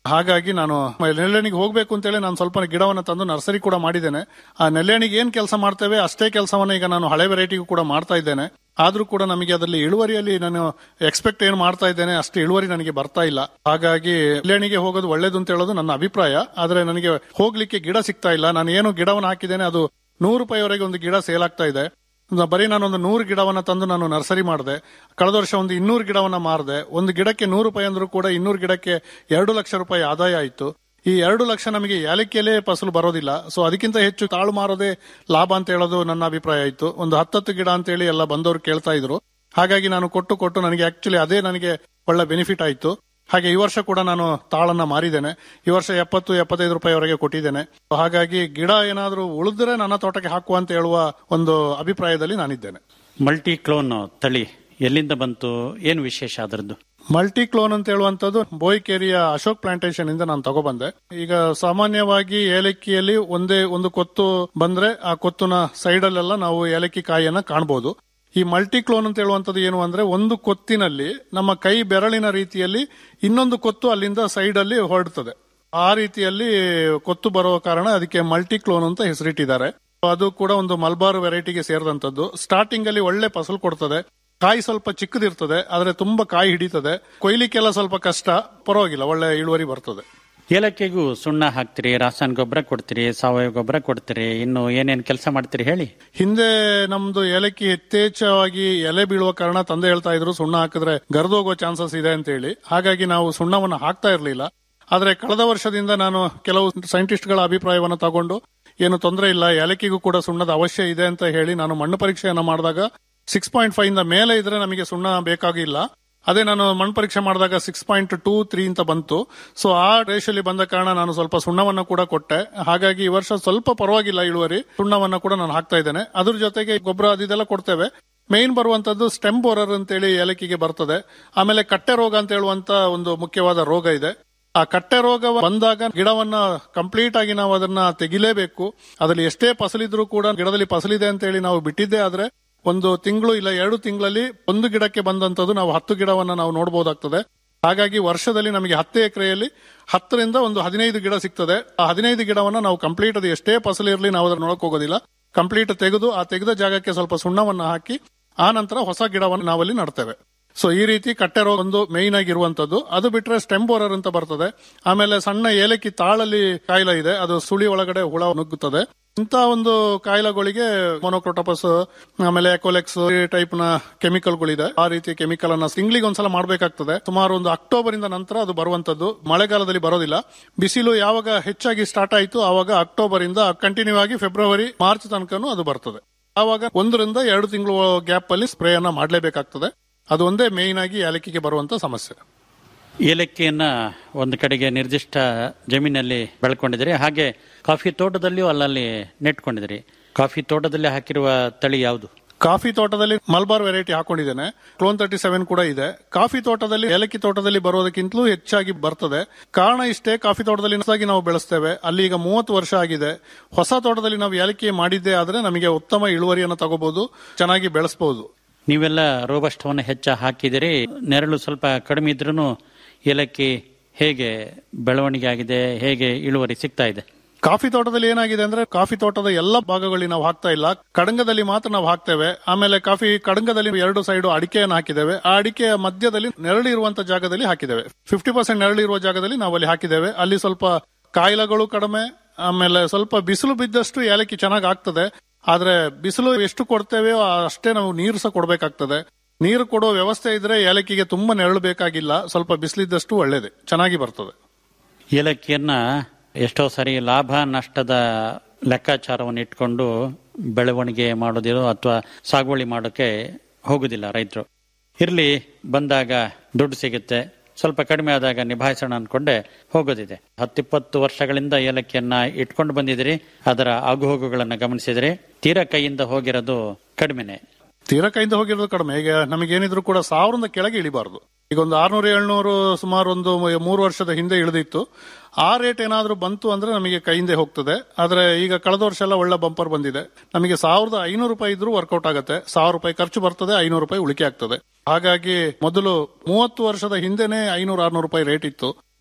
ಹಾಗಾಗಿ ನಾನು ನೆಲ್ಲೆಣಿಗೆ ಹೋಗ್ಬೇಕು ಅಂತೇಳಿ ನಾನು ಸ್ವಲ್ಪ ಗಿಡವನ್ನ ತಂದು ನರ್ಸರಿ ಕೂಡ ಮಾಡಿದ್ದೇನೆ ಆ ನೆಲ್ಲೆಣಿಗೆ ಏನ್ ಕೆಲಸ ಮಾಡ್ತೇವೆ ಅಷ್ಟೇ ಕೆಲಸವನ್ನ ಈಗ ನಾನು ಹಳೆ ವೆರೈಟಿಗೂ ಕೂಡ ಮಾಡ್ತಾ ಇದ್ದೇನೆ ಆದ್ರೂ ಕೂಡ ನಮಗೆ ಅದರಲ್ಲಿ ಇಳುವರಿಯಲ್ಲಿ ನಾನು ಎಕ್ಸ್ಪೆಕ್ಟ್ ಏನ್ ಮಾಡ್ತಾ ಇದ್ದೇನೆ ಅಷ್ಟು ಇಳುವರಿ ನನಗೆ ಬರ್ತಾ ಇಲ್ಲ ಹಾಗಾಗಿ ನೆಲ್ಲೆಣಿಗೆ ಹೋಗೋದು ಒಳ್ಳೇದು ಅಂತ ಹೇಳೋದು ನನ್ನ ಅಭಿಪ್ರಾಯ ಆದ್ರೆ ನನಗೆ ಹೋಗ್ಲಿಕ್ಕೆ ಗಿಡ ಸಿಗ್ತಾ ಇಲ್ಲ ನಾನು ಏನು ಗಿಡವನ್ನು ಹಾಕಿದ್ದೇನೆ ಅದು ನೂರು ರೂಪಾಯಿವರೆಗೆ ಒಂದು ಗಿಡ ಸೇಲ್ ಆಗ್ತಾ ಇದೆ ಒಂದು ಬರೀ ನಾನೊಂದು ನೂರು ಗಿಡವನ್ನ ತಂದು ನಾನು ನರ್ಸರಿ ಮಾಡಿದೆ ಕಳೆದ ವರ್ಷ ಒಂದು ಇನ್ನೂರು ಗಿಡವನ್ನ ಮಾರಿದೆ ಒಂದು ಗಿಡಕ್ಕೆ ನೂರು ರೂಪಾಯಿ ಅಂದ್ರೂ ಕೂಡ ಇನ್ನೂರು ಗಿಡಕ್ಕೆ ಎರಡು ಲಕ್ಷ ರೂಪಾಯಿ ಆದಾಯ ಆಯಿತು ಈ ಎರಡು ಲಕ್ಷ ನಮಗೆ ಏಲಕ್ಕಿಯಲ್ಲೇ ಫಸಲು ಬರೋದಿಲ್ಲ ಸೊ ಅದಕ್ಕಿಂತ ಹೆಚ್ಚು ತಾಳು ಮಾರೋದೇ ಲಾಭ ಅಂತ ಹೇಳೋದು ನನ್ನ ಅಭಿಪ್ರಾಯ ಆಯಿತು ಒಂದು ಹತ್ತತ್ತು ಗಿಡ ಅಂತೇಳಿ ಎಲ್ಲ ಬಂದವರು ಕೇಳ್ತಾ ಇದ್ರು ಹಾಗಾಗಿ ನಾನು ಕೊಟ್ಟು ಕೊಟ್ಟು ನನಗೆ ಆಕ್ಚುಲಿ ಅದೇ ನನಗೆ ಒಳ್ಳೆ ಬೆನಿಫಿಟ್ ಆಯಿತು ಹಾಗೆ ಈ ವರ್ಷ ಕೂಡ ನಾನು ತಾಳನ್ನ ಮಾರಿದ್ದೇನೆ ಈ ವರ್ಷ ಎಪ್ಪತ್ತು ಎಪ್ಪತ್ತೈದು ರೂಪಾಯಿವರೆಗೆ ಕೊಟ್ಟಿದ್ದೇನೆ ಹಾಗಾಗಿ ಗಿಡ ಏನಾದರೂ ಉಳಿದ್ರೆ ನನ್ನ ತೋಟಕ್ಕೆ ಹಾಕುವ ಅಂತ ಹೇಳುವ ಒಂದು ಅಭಿಪ್ರಾಯದಲ್ಲಿ ನಾನಿದ್ದೇನೆ ಮಲ್ಟಿ ಕ್ಲೋನ್ ತಳಿ ಎಲ್ಲಿಂದ ಬಂತು ಏನು ವಿಶೇಷ ಅದರದ್ದು ಮಲ್ಟಿ ಕ್ಲೋನ್ ಅಂತ ಹೇಳುವಂತದ್ದು ಬೋಯ್ಕೇರಿಯ ಅಶೋಕ್ ಪ್ಲಾಂಟೇಶನ್ ಇಂದ ನಾನು ತಗೊಬಂದೆ ಈಗ ಸಾಮಾನ್ಯವಾಗಿ ಏಲಕ್ಕಿಯಲ್ಲಿ ಒಂದೇ ಒಂದು ಕೊತ್ತು ಬಂದ್ರೆ ಆ ಕೊತ್ತುನ ಸೈಡ್ ಅಲ್ಲೆಲ್ಲ ನಾವು ಏಲಕ್ಕಿ ಕಾಯಿಯನ್ನ ಕಾಣಬಹುದು ಈ ಮಲ್ಟಿ ಕ್ಲೋನ್ ಅಂತ ಹೇಳುವಂತದ್ದು ಏನು ಅಂದ್ರೆ ಒಂದು ಕೊತ್ತಿನಲ್ಲಿ ನಮ್ಮ ಕೈ ಬೆರಳಿನ ರೀತಿಯಲ್ಲಿ ಇನ್ನೊಂದು ಕೊತ್ತು ಅಲ್ಲಿಂದ ಸೈಡ್ ಅಲ್ಲಿ ಹೊರಡ್ತದೆ ಆ ರೀತಿಯಲ್ಲಿ ಕೊತ್ತು ಬರುವ ಕಾರಣ ಅದಕ್ಕೆ ಮಲ್ಟಿ ಕ್ಲೋನ್ ಅಂತ ಹೆಸರಿಟ್ಟಿದ್ದಾರೆ ಅದು ಕೂಡ ಒಂದು ಮಲ್ಬಾರ್ ವೆರೈಟಿಗೆ ಸೇರಿದಂತದ್ದು ಸ್ಟಾರ್ಟಿಂಗ್ ಅಲ್ಲಿ ಒಳ್ಳೆ ಫಸಲು ಕೊಡ್ತದೆ ಕಾಯಿ ಸ್ವಲ್ಪ ಚಿಕ್ಕದಿರ್ತದೆ ಆದ್ರೆ ತುಂಬಾ ಕಾಯಿ ಹಿಡಿತದೆ ಕೊಯ್ಲಿಕ್ಕೆಲ್ಲ ಸ್ವಲ್ಪ ಕಷ್ಟ ಪರವಾಗಿಲ್ಲ ಒಳ್ಳೆ ಇಳುವರಿ ಬರ್ತದೆ ಏಲಕ್ಕಿಗೂ ಸುಣ್ಣ ಹಾಕ್ತಿರಿ ರಾಸಾಯನಿಕ ಗೊಬ್ಬರ ಕೊಡ್ತೀರಿ ಸಾವಯವ ಗೊಬ್ಬರ ಕೊಡ್ತೀರಿ ಇನ್ನು ಏನೇನ್ ಕೆಲಸ ಮಾಡ್ತೀರಿ ಹೇಳಿ ಹಿಂದೆ ನಮ್ದು ಏಲಕ್ಕಿ ಯಥೇಚ್ಛವಾಗಿ ಎಲೆ ಬೀಳುವ ಕಾರಣ ತಂದೆ ಹೇಳ್ತಾ ಇದ್ರು ಸುಣ್ಣ ಹಾಕಿದ್ರೆ ಗರ್ದೋಗೋ ಚಾನ್ಸಸ್ ಇದೆ ಅಂತ ಹೇಳಿ ಹಾಗಾಗಿ ನಾವು ಸುಣ್ಣವನ್ನು ಹಾಕ್ತಾ ಇರಲಿಲ್ಲ ಆದ್ರೆ ಕಳೆದ ವರ್ಷದಿಂದ ನಾನು ಕೆಲವು ಸೈಂಟಿಸ್ಟ್ಗಳ ಅಭಿಪ್ರಾಯವನ್ನು ತಗೊಂಡು ಏನು ತೊಂದರೆ ಇಲ್ಲ ಏಲಕ್ಕಿಗೂ ಕೂಡ ಸುಣ್ಣದ ಅವಶ್ಯ ಇದೆ ಅಂತ ಹೇಳಿ ನಾನು ಮಣ್ಣು ಪರೀಕ್ಷೆಯನ್ನ ಮಾಡಿದಾಗ ಸಿಕ್ಸ್ ಪಾಯಿಂಟ್ ಫೈವ್ ಇಂದ ಮೇಲೆ ಇದ್ರೆ ನಮಗೆ ಸುಣ್ಣ ಬೇಕಾಗಿಲ್ಲ ಅದೇ ನಾನು ಮಣ್ಣು ಪರೀಕ್ಷೆ ಮಾಡಿದಾಗ ಸಿಕ್ಸ್ ಪಾಯಿಂಟ್ ಟೂ ತ್ರೀ ಅಂತ ಬಂತು ಸೊ ಆ ರೇಷಲ್ಲಿ ಬಂದ ಕಾರಣ ನಾನು ಸ್ವಲ್ಪ ಸುಣ್ಣವನ್ನ ಕೂಡ ಕೊಟ್ಟೆ ಹಾಗಾಗಿ ಈ ವರ್ಷ ಸ್ವಲ್ಪ ಪರವಾಗಿಲ್ಲ ಇಳುವರಿ ಸುಣ್ಣವನ್ನ ಕೂಡ ನಾನು ಹಾಕ್ತಾ ಇದ್ದೇನೆ ಅದ್ರ ಜೊತೆಗೆ ಗೊಬ್ಬರ ಅದಿದೆಲ್ಲ ಕೊಡ್ತೇವೆ ಮೇನ್ ಬರುವಂತದ್ದು ಸ್ಟೆಮ್ ಬೋರರ್ ಅಂತೇಳಿ ಏಲಕ್ಕಿಗೆ ಬರ್ತದೆ ಆಮೇಲೆ ಕಟ್ಟೆ ರೋಗ ಅಂತ ಹೇಳುವಂತ ಒಂದು ಮುಖ್ಯವಾದ ರೋಗ ಇದೆ ಆ ಕಟ್ಟೆ ರೋಗ ಬಂದಾಗ ಗಿಡವನ್ನ ಕಂಪ್ಲೀಟ್ ಆಗಿ ನಾವು ಅದನ್ನ ತೆಗಿಲೇಬೇಕು ಅದರಲ್ಲಿ ಎಷ್ಟೇ ಫಸಲಿದ್ರೂ ಕೂಡ ಗಿಡದಲ್ಲಿ ಫಸಲಿದೆ ಅಂತ ಹೇಳಿ ನಾವು ಬಿಟ್ಟಿದ್ದೇ ಆದ್ರೆ ಒಂದು ತಿಂಗಳು ಇಲ್ಲ ಎರಡು ತಿಂಗಳಲ್ಲಿ ಒಂದು ಗಿಡಕ್ಕೆ ಬಂದಂತದ್ದು ನಾವು ಹತ್ತು ಗಿಡವನ್ನ ನಾವು ನೋಡಬಹುದಾಗ್ತದೆ ಹಾಗಾಗಿ ವರ್ಷದಲ್ಲಿ ನಮಗೆ ಹತ್ತು ಎಕರೆಯಲ್ಲಿ ಹತ್ತರಿಂದ ಒಂದು ಹದಿನೈದು ಗಿಡ ಸಿಗ್ತದೆ ಆ ಹದಿನೈದು ಗಿಡವನ್ನ ನಾವು ಕಂಪ್ಲೀಟ್ ಅದು ಎಷ್ಟೇ ಫಸಲು ಇರಲಿ ನಾವು ಅದನ್ನ ನೋಡಕ್ ಹೋಗೋದಿಲ್ಲ ಕಂಪ್ಲೀಟ್ ತೆಗೆದು ಆ ತೆಗೆದ ಜಾಗಕ್ಕೆ ಸ್ವಲ್ಪ ಸುಣ್ಣವನ್ನ ಹಾಕಿ ಆ ನಂತರ ಹೊಸ ಗಿಡವನ್ನು ನಾವಲ್ಲಿ ನಡ್ತೇವೆ ಸೊ ಈ ರೀತಿ ಕಟ್ಟೆ ರೋಗ ಒಂದು ಮೇಯ್ನ್ ಆಗಿರುವಂತದ್ದು ಅದು ಬಿಟ್ರೆ ಸ್ಟೆಮ್ ಬೋರರ್ ಅಂತ ಬರ್ತದೆ ಆಮೇಲೆ ಸಣ್ಣ ಏಲಕ್ಕಿ ತಾಳಲ್ಲಿ ಕಾಯಿಲೆ ಇದೆ ಅದು ಸುಳಿ ಒಳಗಡೆ ಹುಳ ನುಗ್ಗುತ್ತದೆ ಇಂತ ಒಂದು ಕಾಯಿಲೆಗಳಿಗೆ ಮೊನೋಕ್ರೋಟೋಪಸ್ ಆಮೇಲೆ ಎಕೋಲೆಕ್ಸ್ ಈ ಟೈಪ್ ನ ಕೆಮಿಕಲ್ಗಳಿದೆ ಆ ರೀತಿ ಕೆಮಿಕಲ್ ಅನ್ನ ತಿಂಗಳಿಗೆ ಒಂದ್ಸಲ ಮಾಡಬೇಕಾಗ್ತದೆ ಸುಮಾರು ಒಂದು ಅಕ್ಟೋಬರ್ ಇಂದ ನಂತರ ಅದು ಬರುವಂತದ್ದು ಮಳೆಗಾಲದಲ್ಲಿ ಬರೋದಿಲ್ಲ ಬಿಸಿಲು ಯಾವಾಗ ಹೆಚ್ಚಾಗಿ ಸ್ಟಾರ್ಟ್ ಆಯಿತು ಆವಾಗ ಅಕ್ಟೋಬರ್ ಇಂದ ಕಂಟಿನ್ಯೂ ಆಗಿ ಫೆಬ್ರವರಿ ಮಾರ್ಚ್ ತನಕನೂ ಅದು ಬರ್ತದೆ ಆವಾಗ ಒಂದರಿಂದ ಎರಡು ತಿಂಗಳು ಗ್ಯಾಪ್ ಅಲ್ಲಿ ಸ್ಪ್ರೇ ಅನ್ನ ಮಾಡಲೇಬೇಕಾಗ್ತದೆ ಅದು ಒಂದೇ ಮೇಯ್ನ್ ಆಗಿ ಏಲಕ್ಕಿಗೆ ಬರುವಂತ ಸಮಸ್ಯೆ ಏಲಕ್ಕಿಯನ್ನ ಒಂದು ಕಡೆಗೆ ನಿರ್ದಿಷ್ಟ ಜಮೀನಲ್ಲಿ ಬೆಳ್ಕೊಂಡಿದ್ದೀರಿ ಹಾಗೆ ಕಾಫಿ ತೋಟದಲ್ಲಿಯೂ ಅಲ್ಲಲ್ಲಿ ನೆಟ್ಕೊಂಡಿದ್ದೀರಿ ಕಾಫಿ ತೋಟದಲ್ಲಿ ಹಾಕಿರುವ ತಳಿ ಯಾವುದು ಕಾಫಿ ತೋಟದಲ್ಲಿ ಮಲ್ಬಾರ್ ವೆರೈಟಿ ಹಾಕೊಂಡಿದ್ದೇನೆ ಕ್ಲೋನ್ ತರ್ಟಿ ಸೆವೆನ್ ಕೂಡ ಇದೆ ಕಾಫಿ ತೋಟದಲ್ಲಿ ಏಲಕ್ಕಿ ತೋಟದಲ್ಲಿ ಬರೋದಕ್ಕಿಂತಲೂ ಹೆಚ್ಚಾಗಿ ಬರ್ತದೆ ಕಾರಣ ಇಷ್ಟೇ ಕಾಫಿ ತೋಟದಲ್ಲಿ ಹೊಸದಾಗಿ ನಾವು ಬೆಳೆಸ್ತೇವೆ ಅಲ್ಲಿ ಈಗ ಮೂವತ್ತು ವರ್ಷ ಆಗಿದೆ ಹೊಸ ತೋಟದಲ್ಲಿ ನಾವು ಏಲಕ್ಕಿ ಮಾಡಿದ್ದೇ ಆದ್ರೆ ನಮಗೆ ಉತ್ತಮ ಇಳುವರಿಯನ್ನು ತಗೋಬಹುದು ಚೆನ್ನಾಗಿ ಬೆಳೆಸಬಹುದು ನೀವೆಲ್ಲ ರೋಬಸ್ಟವನ್ನು ಹೆಚ್ಚ ಹಾಕಿದಿರಿ ನೆರಳು ಸ್ವಲ್ಪ ಕಡಿಮೆ ಇದ್ರೂ ಏಲಕ್ಕಿ ಹೇಗೆ ಬೆಳವಣಿಗೆ ಆಗಿದೆ ಹೇಗೆ ಇಳುವರಿ ಸಿಗ್ತಾ ಇದೆ ಕಾಫಿ ತೋಟದಲ್ಲಿ ಏನಾಗಿದೆ ಅಂದ್ರೆ ಕಾಫಿ ತೋಟದ ಎಲ್ಲ ಭಾಗಗಳಲ್ಲಿ ನಾವು ಹಾಕ್ತಾ ಇಲ್ಲ ಕಡಂಗದಲ್ಲಿ ಮಾತ್ರ ನಾವು ಹಾಕ್ತೇವೆ ಆಮೇಲೆ ಕಾಫಿ ಕಡಂಗದಲ್ಲಿ ಎರಡು ಸೈಡ್ ಅಡಿಕೆಯನ್ನು ಹಾಕಿದ್ದೇವೆ ಆ ಅಡಿಕೆಯ ಮಧ್ಯದಲ್ಲಿ ನೆರಳು ಇರುವಂತ ಜಾಗದಲ್ಲಿ ಹಾಕಿದ್ದೇವೆ ಫಿಫ್ಟಿ ಪರ್ಸೆಂಟ್ ನೆರಳು ಇರುವ ಜಾಗದಲ್ಲಿ ನಾವು ಅಲ್ಲಿ ಹಾಕಿದ್ದೇವೆ ಅಲ್ಲಿ ಸ್ವಲ್ಪ ಕಾಯಿಲೆಗಳು ಕಡಿಮೆ ಆಮೇಲೆ ಸ್ವಲ್ಪ ಬಿಸಿಲು ಬಿದ್ದಷ್ಟು ಏಲಕ್ಕಿ ಚೆನ್ನಾಗಿ ಆಗ್ತದೆ ಆದ್ರೆ ಬಿಸಿಲು ಎಷ್ಟು ಕೊಡ್ತೇವೆಯೋ ಅಷ್ಟೇ ನಾವು ನೀರು ಸಹ ಕೊಡಬೇಕಾಗ್ತದೆ ನೀರು ಕೊಡೋ ವ್ಯವಸ್ಥೆ ಇದ್ರೆ ಏಲಕ್ಕಿಗೆ ತುಂಬಾ ನೆರಳು ಬೇಕಾಗಿಲ್ಲ ಸ್ವಲ್ಪ ಬಿಸಿಲಿದ್ದಷ್ಟು ಒಳ್ಳೇದೆ ಚೆನ್ನಾಗಿ ಬರ್ತದೆ ಏಲಕ್ಕಿಯನ್ನ ಎಷ್ಟೋ ಸರಿ ಲಾಭ ನಷ್ಟದ ಲೆಕ್ಕಾಚಾರವನ್ನು ಇಟ್ಕೊಂಡು ಬೆಳವಣಿಗೆ ಮಾಡೋದಿರೋ ಅಥವಾ ಸಾಗುವಳಿ ಮಾಡೋಕೆ ಹೋಗುದಿಲ್ಲ ರೈತರು ಇರ್ಲಿ ಬಂದಾಗ ದುಡ್ಡು ಸಿಗುತ್ತೆ ಸ್ವಲ್ಪ ಕಡಿಮೆ ಆದಾಗ ನಿಭಾಯಿಸೋಣ ಅನ್ಕೊಂಡೆ ಹೋಗೋದಿದೆ ಹತ್ತಿಪ್ಪತ್ತು ವರ್ಷಗಳಿಂದ ಏಲಕ್ಕಿಯನ್ನ ಇಟ್ಕೊಂಡು ಬಂದಿದ್ರಿ ಅದರ ಆಗುಹೋಗುಗಳನ್ನ ಗಮನಿಸಿದ್ರಿ ತೀರಾ ಕೈಯಿಂದ ಹೋಗಿರೋದು ಕಡಿಮೆನೆ ತೀರ ಕೈಯಿಂದ ಹೋಗಿರೋದು ಕಡಿಮೆ ಈಗ ನಮಗೇನಿದ್ರು ಕೂಡ ಸಾವಿರದ ಕೆಳಗೆ ಇಳಿಬಾರ್ದು ಈಗ ಒಂದು ಆರ್ನೂರು ಏಳ್ನೂರು ಸುಮಾರು ಒಂದು ಮೂರು ವರ್ಷದ ಹಿಂದೆ ಇಳಿದಿತ್ತು ಆ ರೇಟ್ ಏನಾದ್ರೂ ಬಂತು ಅಂದ್ರೆ ನಮಗೆ ಕೈಯಿಂದ ಹೋಗ್ತದೆ ಆದ್ರೆ ಈಗ ಕಳೆದ ವರ್ಷ ಎಲ್ಲ ಒಳ್ಳೆ ಬಂಪರ್ ಬಂದಿದೆ ನಮಗೆ ಸಾವಿರದ ಐನೂರು ರೂಪಾಯಿ ಇದ್ರೂ ವರ್ಕೌಟ್ ಆಗುತ್ತೆ ಸಾವಿರ ರೂಪಾಯಿ ಖರ್ಚು ಬರ್ತದೆ ಐನೂರು ರೂಪಾಯಿ ಉಳಿಕೆ ಆಗ್ತದೆ ಹಾಗಾಗಿ ಮೊದಲು ಮೂವತ್ತು ವರ್ಷದ ಹಿಂದೆನೆ ಐನೂರು ಆರ್ನೂರು ರೂಪಾಯಿ ರೇಟ್ ಇತ್ತು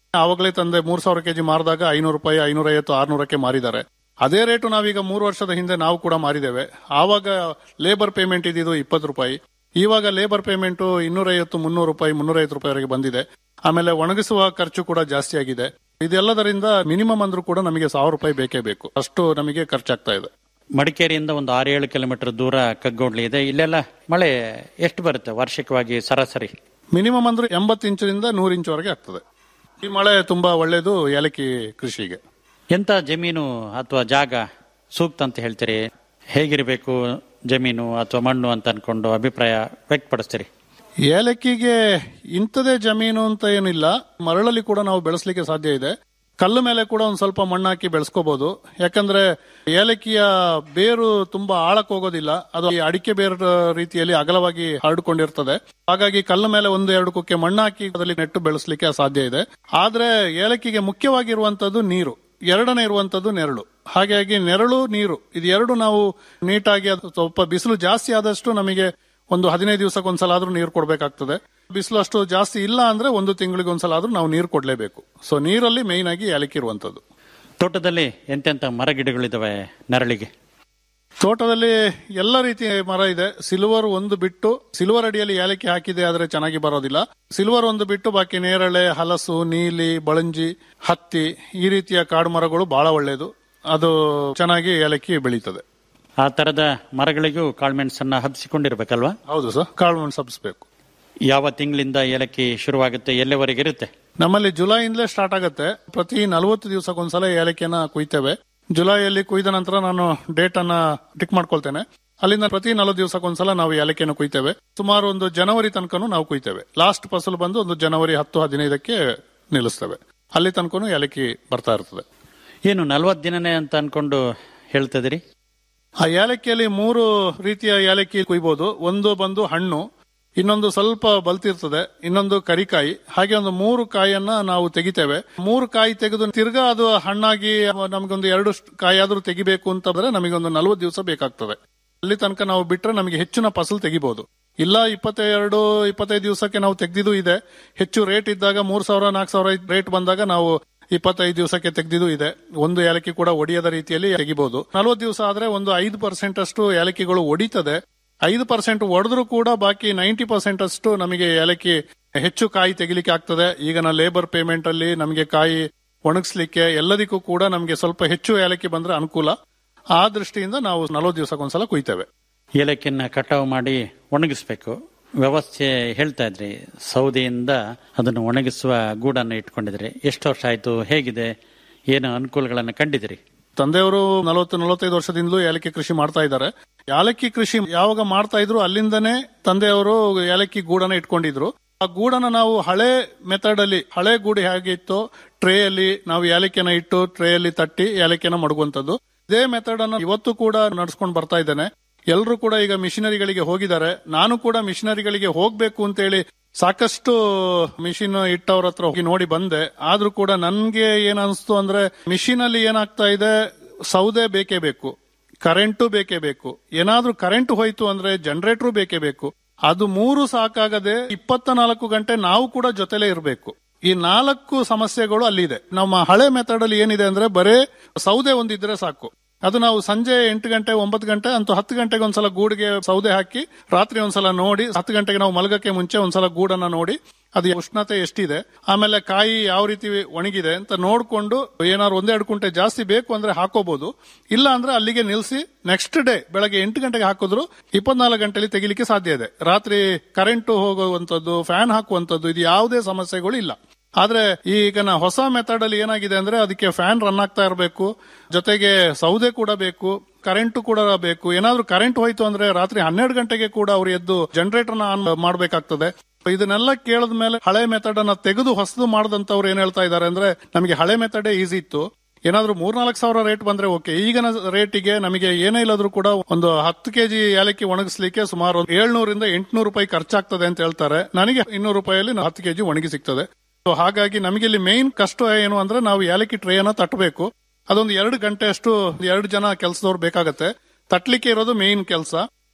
ಆವಾಗಲೇ ತಂದೆ ಮೂರ್ ಸಾವಿರ ಕೆಜಿ ಮಾರಿದಾಗ ಐನೂರು ರೂಪಾಯಿ ಐನೂರ ಐವತ್ತು ಆರ್ನೂರಕ್ಕೆ ಮಾರಿದ್ದಾರೆ ಅದೇ ರೇಟು ನಾವೀಗ ಮೂರು ವರ್ಷದ ಹಿಂದೆ ನಾವು ಕೂಡ ಮಾರಿದ್ದೇವೆ ಆವಾಗ ಲೇಬರ್ ಪೇಮೆಂಟ್ ಇದ್ದಿದ್ದು ಇಪ್ಪತ್ತು ರೂಪಾಯಿ ಇವಾಗ ಲೇಬರ್ ಪೇಮೆಂಟ್ ಇನ್ನೂರೈವತ್ತು ಮುನ್ನೂರು ರೂಪಾಯಿ ಮುನ್ನೂರೈವತ್ತು ರೂಪಾಯಿವರೆಗೆ ಬಂದಿದೆ ಆಮೇಲೆ ಒಣಗಿಸುವ ಖರ್ಚು ಕೂಡ ಜಾಸ್ತಿ ಆಗಿದೆ ಇದೆಲ್ಲದರಿಂದ ಮಿನಿಮಮ್ ಅಂದ್ರೂ ಕೂಡ ನಮಗೆ ಸಾವಿರ ರೂಪಾಯಿ ಬೇಕೇ ಬೇಕು ಅಷ್ಟು ನಮಗೆ ಖರ್ಚಾಗ್ತಾ ಇದೆ ಮಡಿಕೇರಿಯಿಂದ ಒಂದು ಆರು ಏಳು ಕಿಲೋಮೀಟರ್ ದೂರ ಕಗ್ಗೋಡ್ಲಿ ಇದೆ ಇಲ್ಲೆಲ್ಲ ಮಳೆ ಎಷ್ಟು ಬರುತ್ತೆ ವಾರ್ಷಿಕವಾಗಿ ಸರಾಸರಿ ಮಿನಿಮಮ್ ಅಂದ್ರೆ ಎಂಬತ್ತು ಇಂಚಿನಿಂದ ನೂರು ಇಂಚುವರೆಗೆ ಆಗ್ತದೆ ಈ ಮಳೆ ತುಂಬಾ ಒಳ್ಳೇದು ಏಲಕ್ಕಿ ಕೃಷಿಗೆ ಎಂತ ಜಮೀನು ಅಥವಾ ಜಾಗ ಸೂಕ್ತ ಅಂತ ಹೇಳ್ತೀರಿ ಹೇಗಿರಬೇಕು ಜಮೀನು ಅಥವಾ ಮಣ್ಣು ಅಂತ ಅನ್ಕೊಂಡು ಅಭಿಪ್ರಾಯ ವ್ಯಕ್ತಪಡಿಸ್ತೀರಿ ಏಲಕ್ಕಿಗೆ ಇಂಥದೇ ಜಮೀನು ಅಂತ ಏನಿಲ್ಲ ಮರಳಲ್ಲಿ ಕೂಡ ನಾವು ಬೆಳೆಸಲಿಕ್ಕೆ ಸಾಧ್ಯ ಇದೆ ಕಲ್ಲು ಮೇಲೆ ಕೂಡ ಒಂದ್ ಸ್ವಲ್ಪ ಮಣ್ಣು ಹಾಕಿ ಬೆಳೆಸ್ಕೋಬಹುದು ಯಾಕಂದ್ರೆ ಏಲಕ್ಕಿಯ ಬೇರು ತುಂಬಾ ಆಳಕ್ಕೆ ಹೋಗೋದಿಲ್ಲ ಅದು ಈ ಅಡಿಕೆ ಬೇರು ರೀತಿಯಲ್ಲಿ ಅಗಲವಾಗಿ ಹರಡಿಕೊಂಡಿರ್ತದೆ ಹಾಗಾಗಿ ಕಲ್ಲು ಮೇಲೆ ಒಂದು ಎರಡು ಕುಕ್ಕೆ ಮಣ್ಣು ಹಾಕಿ ಅದರಲ್ಲಿ ನೆಟ್ಟು ಬೆಳೆಸಲಿಕ್ಕೆ ಸಾಧ್ಯ ಇದೆ ಆದ್ರೆ ಏಲಕ್ಕಿಗೆ ಮುಖ್ಯವಾಗಿರುವಂತದ್ದು ನೀರು ಎರಡನೇ ಇರುವಂತದ್ದು ನೆರಳು ಹಾಗಾಗಿ ನೆರಳು ನೀರು ಇದು ಎರಡು ನಾವು ನೀಟಾಗಿ ಅದು ಸ್ವಲ್ಪ ಬಿಸಿಲು ಜಾಸ್ತಿ ಆದಷ್ಟು ನಮಗೆ ಒಂದು ಹದಿನೈದು ದಿವಸಕ್ಕೊಂದ್ಸಲ ಆದ್ರೂ ನೀರು ಕೊಡಬೇಕಾಗ್ತದೆ ಬಿಸಿಲು ಅಷ್ಟು ಜಾಸ್ತಿ ಇಲ್ಲ ಅಂದ್ರೆ ಒಂದು ತಿಂಗಳಿಗೆ ಒಂದ್ಸಲ ಆದ್ರೂ ನಾವು ನೀರು ಕೊಡ್ಲೇಬೇಕು ಸೊ ನೀರಲ್ಲಿ ಮೇಯ್ನ್ ಆಗಿ ಏಲಕ್ಕಿ ಇರುವಂತದ್ದು ತೋಟದಲ್ಲಿ ಎಂತೆಂತ ಮರ ಗಿಡಗಳಿದಾವೆ ನೆರಳಿಗೆ ತೋಟದಲ್ಲಿ ಎಲ್ಲ ರೀತಿಯ ಮರ ಇದೆ ಸಿಲ್ವರ್ ಒಂದು ಬಿಟ್ಟು ಸಿಲ್ವರ್ ಅಡಿಯಲ್ಲಿ ಏಲಕ್ಕಿ ಹಾಕಿದೆ ಆದ್ರೆ ಚೆನ್ನಾಗಿ ಬರೋದಿಲ್ಲ ಸಿಲ್ವರ್ ಒಂದು ಬಿಟ್ಟು ಬಾಕಿ ನೇರಳೆ ಹಲಸು ನೀಲಿ ಬಳಂಜಿ ಹತ್ತಿ ಈ ರೀತಿಯ ಕಾಡು ಮರಗಳು ಬಹಳ ಒಳ್ಳೆಯದು ಅದು ಚೆನ್ನಾಗಿ ಏಲಕ್ಕಿ ಬೆಳೀತದೆ ಆ ತರದ ಮರಗಳಿಗೂ ಕಾಳುಮೆಣಸನ್ನ ಹಬ್ಸಿಕೊಂಡಿರ್ಬೇಕಲ್ವಾ ಹೌದು ಸರ್ ಕಾಳು ಮೆಣಸು ಹಬ್ಸ್ಬೇಕು ಯಾವ ತಿಂಗಳಿಂದ ಏಲಕ್ಕಿ ಶುರುವಾಗುತ್ತೆ ಎಲ್ಲಿವರೆಗೆ ಇರುತ್ತೆ ನಮ್ಮಲ್ಲಿ ಜುಲೈಯಿಂದಲೇ ಸ್ಟಾರ್ಟ್ ಆಗುತ್ತೆ ಪ್ರತಿ ನಲವತ್ತು ದಿವಸಕ್ಕೊಂದ್ಸಲ ಏಲಕ್ಕಿಯನ್ನ ಕುಯ್ತೇವೆ ಜುಲೈಯಲ್ಲಿ ಕುಯ್ದ ನಂತರ ನಾನು ಡೇಟ್ ಅನ್ನ ಟಿಕ್ ಮಾಡ್ಕೊಳ್ತೇನೆ ಅಲ್ಲಿಂದ ಪ್ರತಿ ನಲವತ್ತು ದಿವಸಕ್ಕೊಂದ್ಸಲ ನಾವು ಏಲಕ್ಕಿಯನ್ನು ಕುಯ್ತೇವೆ ಸುಮಾರು ಒಂದು ಜನವರಿ ತನಕನೂ ನಾವು ಕುಯ್ತೇವೆ ಲಾಸ್ಟ್ ಫಸಲು ಬಂದು ಒಂದು ಜನವರಿ ಹತ್ತು ಹದಿನೈದಕ್ಕೆ ನಿಲ್ಲಿಸ್ತೇವೆ ಅಲ್ಲಿ ತನಕನೂ ಏಲಕ್ಕಿ ಬರ್ತಾ ಇರ್ತದೆ ಏನು ನಲ್ವತ್ತು ದಿನನೇ ಅಂತ ಅನ್ಕೊಂಡು ಹೇಳ್ತಿದ್ದೀರಿ ಆ ಏಲಕ್ಕಿಯಲ್ಲಿ ಮೂರು ರೀತಿಯ ಏಲಕ್ಕಿ ಕುಯ್ಬೋದು ಒಂದು ಬಂದು ಹಣ್ಣು ಇನ್ನೊಂದು ಸ್ವಲ್ಪ ಬಲ್ತಿರ್ತದೆ ಇನ್ನೊಂದು ಕರಿಕಾಯಿ ಹಾಗೆ ಒಂದು ಮೂರು ಕಾಯಿಯನ್ನ ನಾವು ತೆಗಿತೇವೆ ಮೂರು ಕಾಯಿ ತೆಗೆದು ತಿರ್ಗಾ ಅದು ಹಣ್ಣಾಗಿ ನಮಗೊಂದು ಎರಡು ಕಾಯಿ ಆದ್ರೂ ತೆಗಿಬೇಕು ಅಂತಂದ್ರೆ ನಮಗೊಂದು ನಲ್ವತ್ತು ದಿವಸ ಬೇಕಾಗ್ತದೆ ಅಲ್ಲಿ ತನಕ ನಾವು ಬಿಟ್ರೆ ನಮಗೆ ಹೆಚ್ಚಿನ ಫಸಲು ತೆಗಿಬಹುದು ಇಲ್ಲ ಇಪ್ಪತ್ತೆರಡು ಇಪ್ಪತ್ತೈದು ದಿವಸಕ್ಕೆ ನಾವು ತೆಗ್ದಿದ್ದು ಇದೆ ಹೆಚ್ಚು ರೇಟ್ ಇದ್ದಾಗ ಮೂರ್ ಸಾವಿರ ನಾಲ್ಕು ಸಾವಿರ ರೇಟ್ ಬಂದಾಗ ನಾವು ಇಪ್ಪತ್ತೈದು ದಿವಸಕ್ಕೆ ತೆಗೆದಿದ್ದು ಇದೆ ಒಂದು ಏಲಕ್ಕಿ ಕೂಡ ಒಡೆಯದ ರೀತಿಯಲ್ಲಿ ತೆಗಿಬಹುದು ನಲ್ವತ್ತು ದಿವಸ ಆದ್ರೆ ಒಂದು ಐದು ಪರ್ಸೆಂಟ್ ಅಷ್ಟು ಏಲಕ್ಕಿಗಳು ಒಡಿತದೆ ಐದು ಪರ್ಸೆಂಟ್ ಒಡೆದ್ರು ಕೂಡ ಬಾಕಿ ನೈಂಟಿ ಪರ್ಸೆಂಟ್ ಅಷ್ಟು ನಮಗೆ ಏಲಕ್ಕಿ ಹೆಚ್ಚು ಕಾಯಿ ತೆಗಿಲಿಕ್ಕೆ ಆಗ್ತದೆ ಈಗ ನಾ ಲೇಬರ್ ಪೇಮೆಂಟ್ ಅಲ್ಲಿ ನಮಗೆ ಕಾಯಿ ಒಣಗಿಸ್ಲಿಕ್ಕೆ ಎಲ್ಲದಕ್ಕೂ ಕೂಡ ನಮಗೆ ಸ್ವಲ್ಪ ಹೆಚ್ಚು ಏಲಕ್ಕಿ ಬಂದ್ರೆ ಅನುಕೂಲ ಆ ದೃಷ್ಟಿಯಿಂದ ನಾವು ನಲವತ್ತು ದಿವಸಕ್ಕೊಂದ್ಸಲ ಕುಯ್ತೇವೆ ಏಲಕ್ಕಿಯನ್ನ ಕಟಾವು ಮಾಡಿ ಒಣಗಿಸ್ಬೇಕು ವ್ಯವಸ್ಥೆ ಹೇಳ್ತಾ ಇದ್ರಿ ಸೌದೆಯಿಂದ ಅದನ್ನು ಒಣಗಿಸುವ ಗೂಡನ್ನು ಇಟ್ಕೊಂಡಿದ್ರಿ ಎಷ್ಟು ವರ್ಷ ಆಯ್ತು ಹೇಗಿದೆ ಏನು ಅನುಕೂಲಗಳನ್ನು ಕಂಡಿದಿರಿ ತಂದೆಯವರು ನಲವತ್ತು ನಲವತ್ತೈದು ವರ್ಷದಿಂದಲೂ ಏಲಕ್ಕಿ ಕೃಷಿ ಮಾಡ್ತಾ ಇದ್ದಾರೆ ಏಲಕ್ಕಿ ಕೃಷಿ ಯಾವಾಗ ಮಾಡ್ತಾ ಇದ್ರು ಅಲ್ಲಿಂದನೇ ತಂದೆಯವರು ಏಲಕ್ಕಿ ಗೂಡನ್ನ ಇಟ್ಕೊಂಡಿದ್ರು ಆ ಗೂಡನ್ನ ನಾವು ಹಳೆ ಮೆಥಡ್ ಅಲ್ಲಿ ಹಳೆ ಗೂಡು ಹೇಗಿತ್ತು ಟ್ರೇ ಅಲ್ಲಿ ನಾವು ಏಲಕ್ಕಿನ ಇಟ್ಟು ಟ್ರೇ ಅಲ್ಲಿ ತಟ್ಟಿ ಏಲಕ್ಕಿನ ಮಡಗುವಂತದ್ದು ಇದೇ ಮೆಥಡ್ ಅನ್ನು ಇವತ್ತು ಕೂಡ ನಡ್ಸ್ಕೊಂಡು ಬರ್ತಾ ಇದ್ದೇನೆ ಎಲ್ಲರೂ ಕೂಡ ಈಗ ಮಿಷನರಿಗಳಿಗೆ ಹೋಗಿದ್ದಾರೆ ನಾನು ಕೂಡ ಮಿಷನರಿಗಳಿಗೆ ಹೋಗ್ಬೇಕು ಅಂತೇಳಿ ಸಾಕಷ್ಟು ಮಿಷಿನ್ ಇಟ್ಟವ್ರ ಹತ್ರ ಹೋಗಿ ನೋಡಿ ಬಂದೆ ಆದ್ರೂ ಕೂಡ ನನ್ಗೆ ಏನ್ ಅನಿಸ್ತು ಅಂದ್ರೆ ಮಿಷಿನ್ ಅಲ್ಲಿ ಏನಾಗ್ತಾ ಇದೆ ಸೌದೆ ಬೇಕೇ ಬೇಕು ಕರೆಂಟು ಬೇಕೇ ಬೇಕು ಏನಾದ್ರೂ ಕರೆಂಟ್ ಹೋಯ್ತು ಅಂದ್ರೆ ಜನರೇಟರ್ ಬೇಕೇ ಬೇಕು ಅದು ಮೂರು ಸಾಕಾಗದೆ ಇಪ್ಪತ್ತ ನಾಲ್ಕು ಗಂಟೆ ನಾವು ಕೂಡ ಜೊತೆಲೇ ಇರಬೇಕು ಈ ನಾಲ್ಕು ಸಮಸ್ಯೆಗಳು ಅಲ್ಲಿದೆ ನಮ್ಮ ಹಳೆ ಮೆಥಡ್ ಅಲ್ಲಿ ಏನಿದೆ ಅಂದ್ರೆ ಬರೇ ಸೌದೆ ಒಂದಿದ್ರೆ ಸಾಕು ಅದು ನಾವು ಸಂಜೆ ಎಂಟು ಗಂಟೆ ಒಂಬತ್ತು ಗಂಟೆ ಅಂತೂ ಹತ್ತು ಗಂಟೆಗೆ ಒಂದ್ಸಲ ಗೂಡಿಗೆ ಸೌದೆ ಹಾಕಿ ರಾತ್ರಿ ಒಂದ್ಸಲ ನೋಡಿ ಹತ್ತು ಗಂಟೆಗೆ ನಾವು ಮಲಗಕ್ಕೆ ಮುಂಚೆ ಒಂದ್ಸಲ ಗೂಡನ್ನ ನೋಡಿ ಅದು ಉಷ್ಣತೆ ಎಷ್ಟಿದೆ ಆಮೇಲೆ ಕಾಯಿ ಯಾವ ರೀತಿ ಒಣಗಿದೆ ಅಂತ ನೋಡ್ಕೊಂಡು ಏನಾದ್ರು ಒಂದೆರಡು ಕುಂಟೆ ಜಾಸ್ತಿ ಬೇಕು ಅಂದ್ರೆ ಹಾಕೋಬಹುದು ಇಲ್ಲ ಅಂದ್ರೆ ಅಲ್ಲಿಗೆ ನಿಲ್ಸಿ ನೆಕ್ಸ್ಟ್ ಡೇ ಬೆಳಗ್ಗೆ ಎಂಟು ಗಂಟೆಗೆ ಹಾಕಿದ್ರು ಇಪ್ಪತ್ನಾಲ್ಕು ಗಂಟೆಲಿ ತೆಗಿಲಿಕ್ಕೆ ಸಾಧ್ಯ ಇದೆ ರಾತ್ರಿ ಕರೆಂಟ್ ಹೋಗುವಂತದ್ದು ಫ್ಯಾನ್ ಹಾಕುವಂತದ್ದು ಇದು ಯಾವುದೇ ಸಮಸ್ಯೆಗಳು ಇಲ್ಲ ಆದ್ರೆ ಈಗ ನಾ ಹೊಸ ಮೆಥಡ್ ಅಲ್ಲಿ ಏನಾಗಿದೆ ಅಂದ್ರೆ ಅದಕ್ಕೆ ಫ್ಯಾನ್ ರನ್ ಆಗ್ತಾ ಇರಬೇಕು ಜೊತೆಗೆ ಸೌದೆ ಕೂಡ ಬೇಕು ಕರೆಂಟ್ ಕೂಡ ಬೇಕು ಏನಾದ್ರೂ ಕರೆಂಟ್ ಹೋಯ್ತು ಅಂದ್ರೆ ರಾತ್ರಿ ಹನ್ನೆರಡು ಗಂಟೆಗೆ ಕೂಡ ಅವ್ರು ಎದ್ದು ಜನರೇಟರ್ ನ ಆನ್ ಮಾಡಬೇಕಾಗ್ತದೆ ಇದನ್ನೆಲ್ಲ ಕೇಳಿದ ಮೇಲೆ ಹಳೆ ಮೆಥಡ್ ಅನ್ನ ತೆಗೆದು ಹೊಸದು ಮಾಡದಂತವ್ರು ಏನ್ ಹೇಳ್ತಾ ಇದಾರೆ ಅಂದ್ರೆ ನಮಗೆ ಹಳೆ ಮೆಥಡೇ ಈಸಿ ಇತ್ತು ಏನಾದ್ರೂ ಮೂರ್ನಾಲ್ಕು ಸಾವಿರ ರೇಟ್ ಬಂದ್ರೆ ಓಕೆ ಈಗಿನ ರೇಟಿಗೆ ನಮಗೆ ಏನೇ ಇಲ್ಲದ್ರೂ ಕೂಡ ಒಂದು ಹತ್ತು ಕೆಜಿ ಏಲಕ್ಕಿ ಒಣಗಿಸ್ಲಿಕ್ಕೆ ಸುಮಾರು ಏಳ್ನೂರಿಂದ ಎಂಟುನೂರು ರೂಪಾಯಿ ಖರ್ಚಾಗ್ತದೆ ಅಂತ ಹೇಳ್ತಾರೆ ನನಗೆ ಇನ್ನೂರು ರೂಪಾಯಲ್ಲಿ ಹತ್ತು ಕೆಜಿ ಒಣಗಿ ಸಿಗ್ತದೆ ಸೊ ಹಾಗಾಗಿ ನಮಗೆ ಇಲ್ಲಿ ಮೇನ್ ಕಷ್ಟ ಏನು ಅಂದ್ರೆ ನಾವು ಏಲಕ್ಕಿ ಟ್ರೇಯನ್ನ ತಟ್ಟಬೇಕು ಅದೊಂದು ಎರಡು ಗಂಟೆ ಅಷ್ಟು ಎರಡು ಜನ ಕೆಲಸದವ್ರು ಬೇಕಾಗತ್ತೆ ತಟ್ಲಿಕ್ಕೆ ಇರೋದು ಮೇನ್ ಕೆಲಸ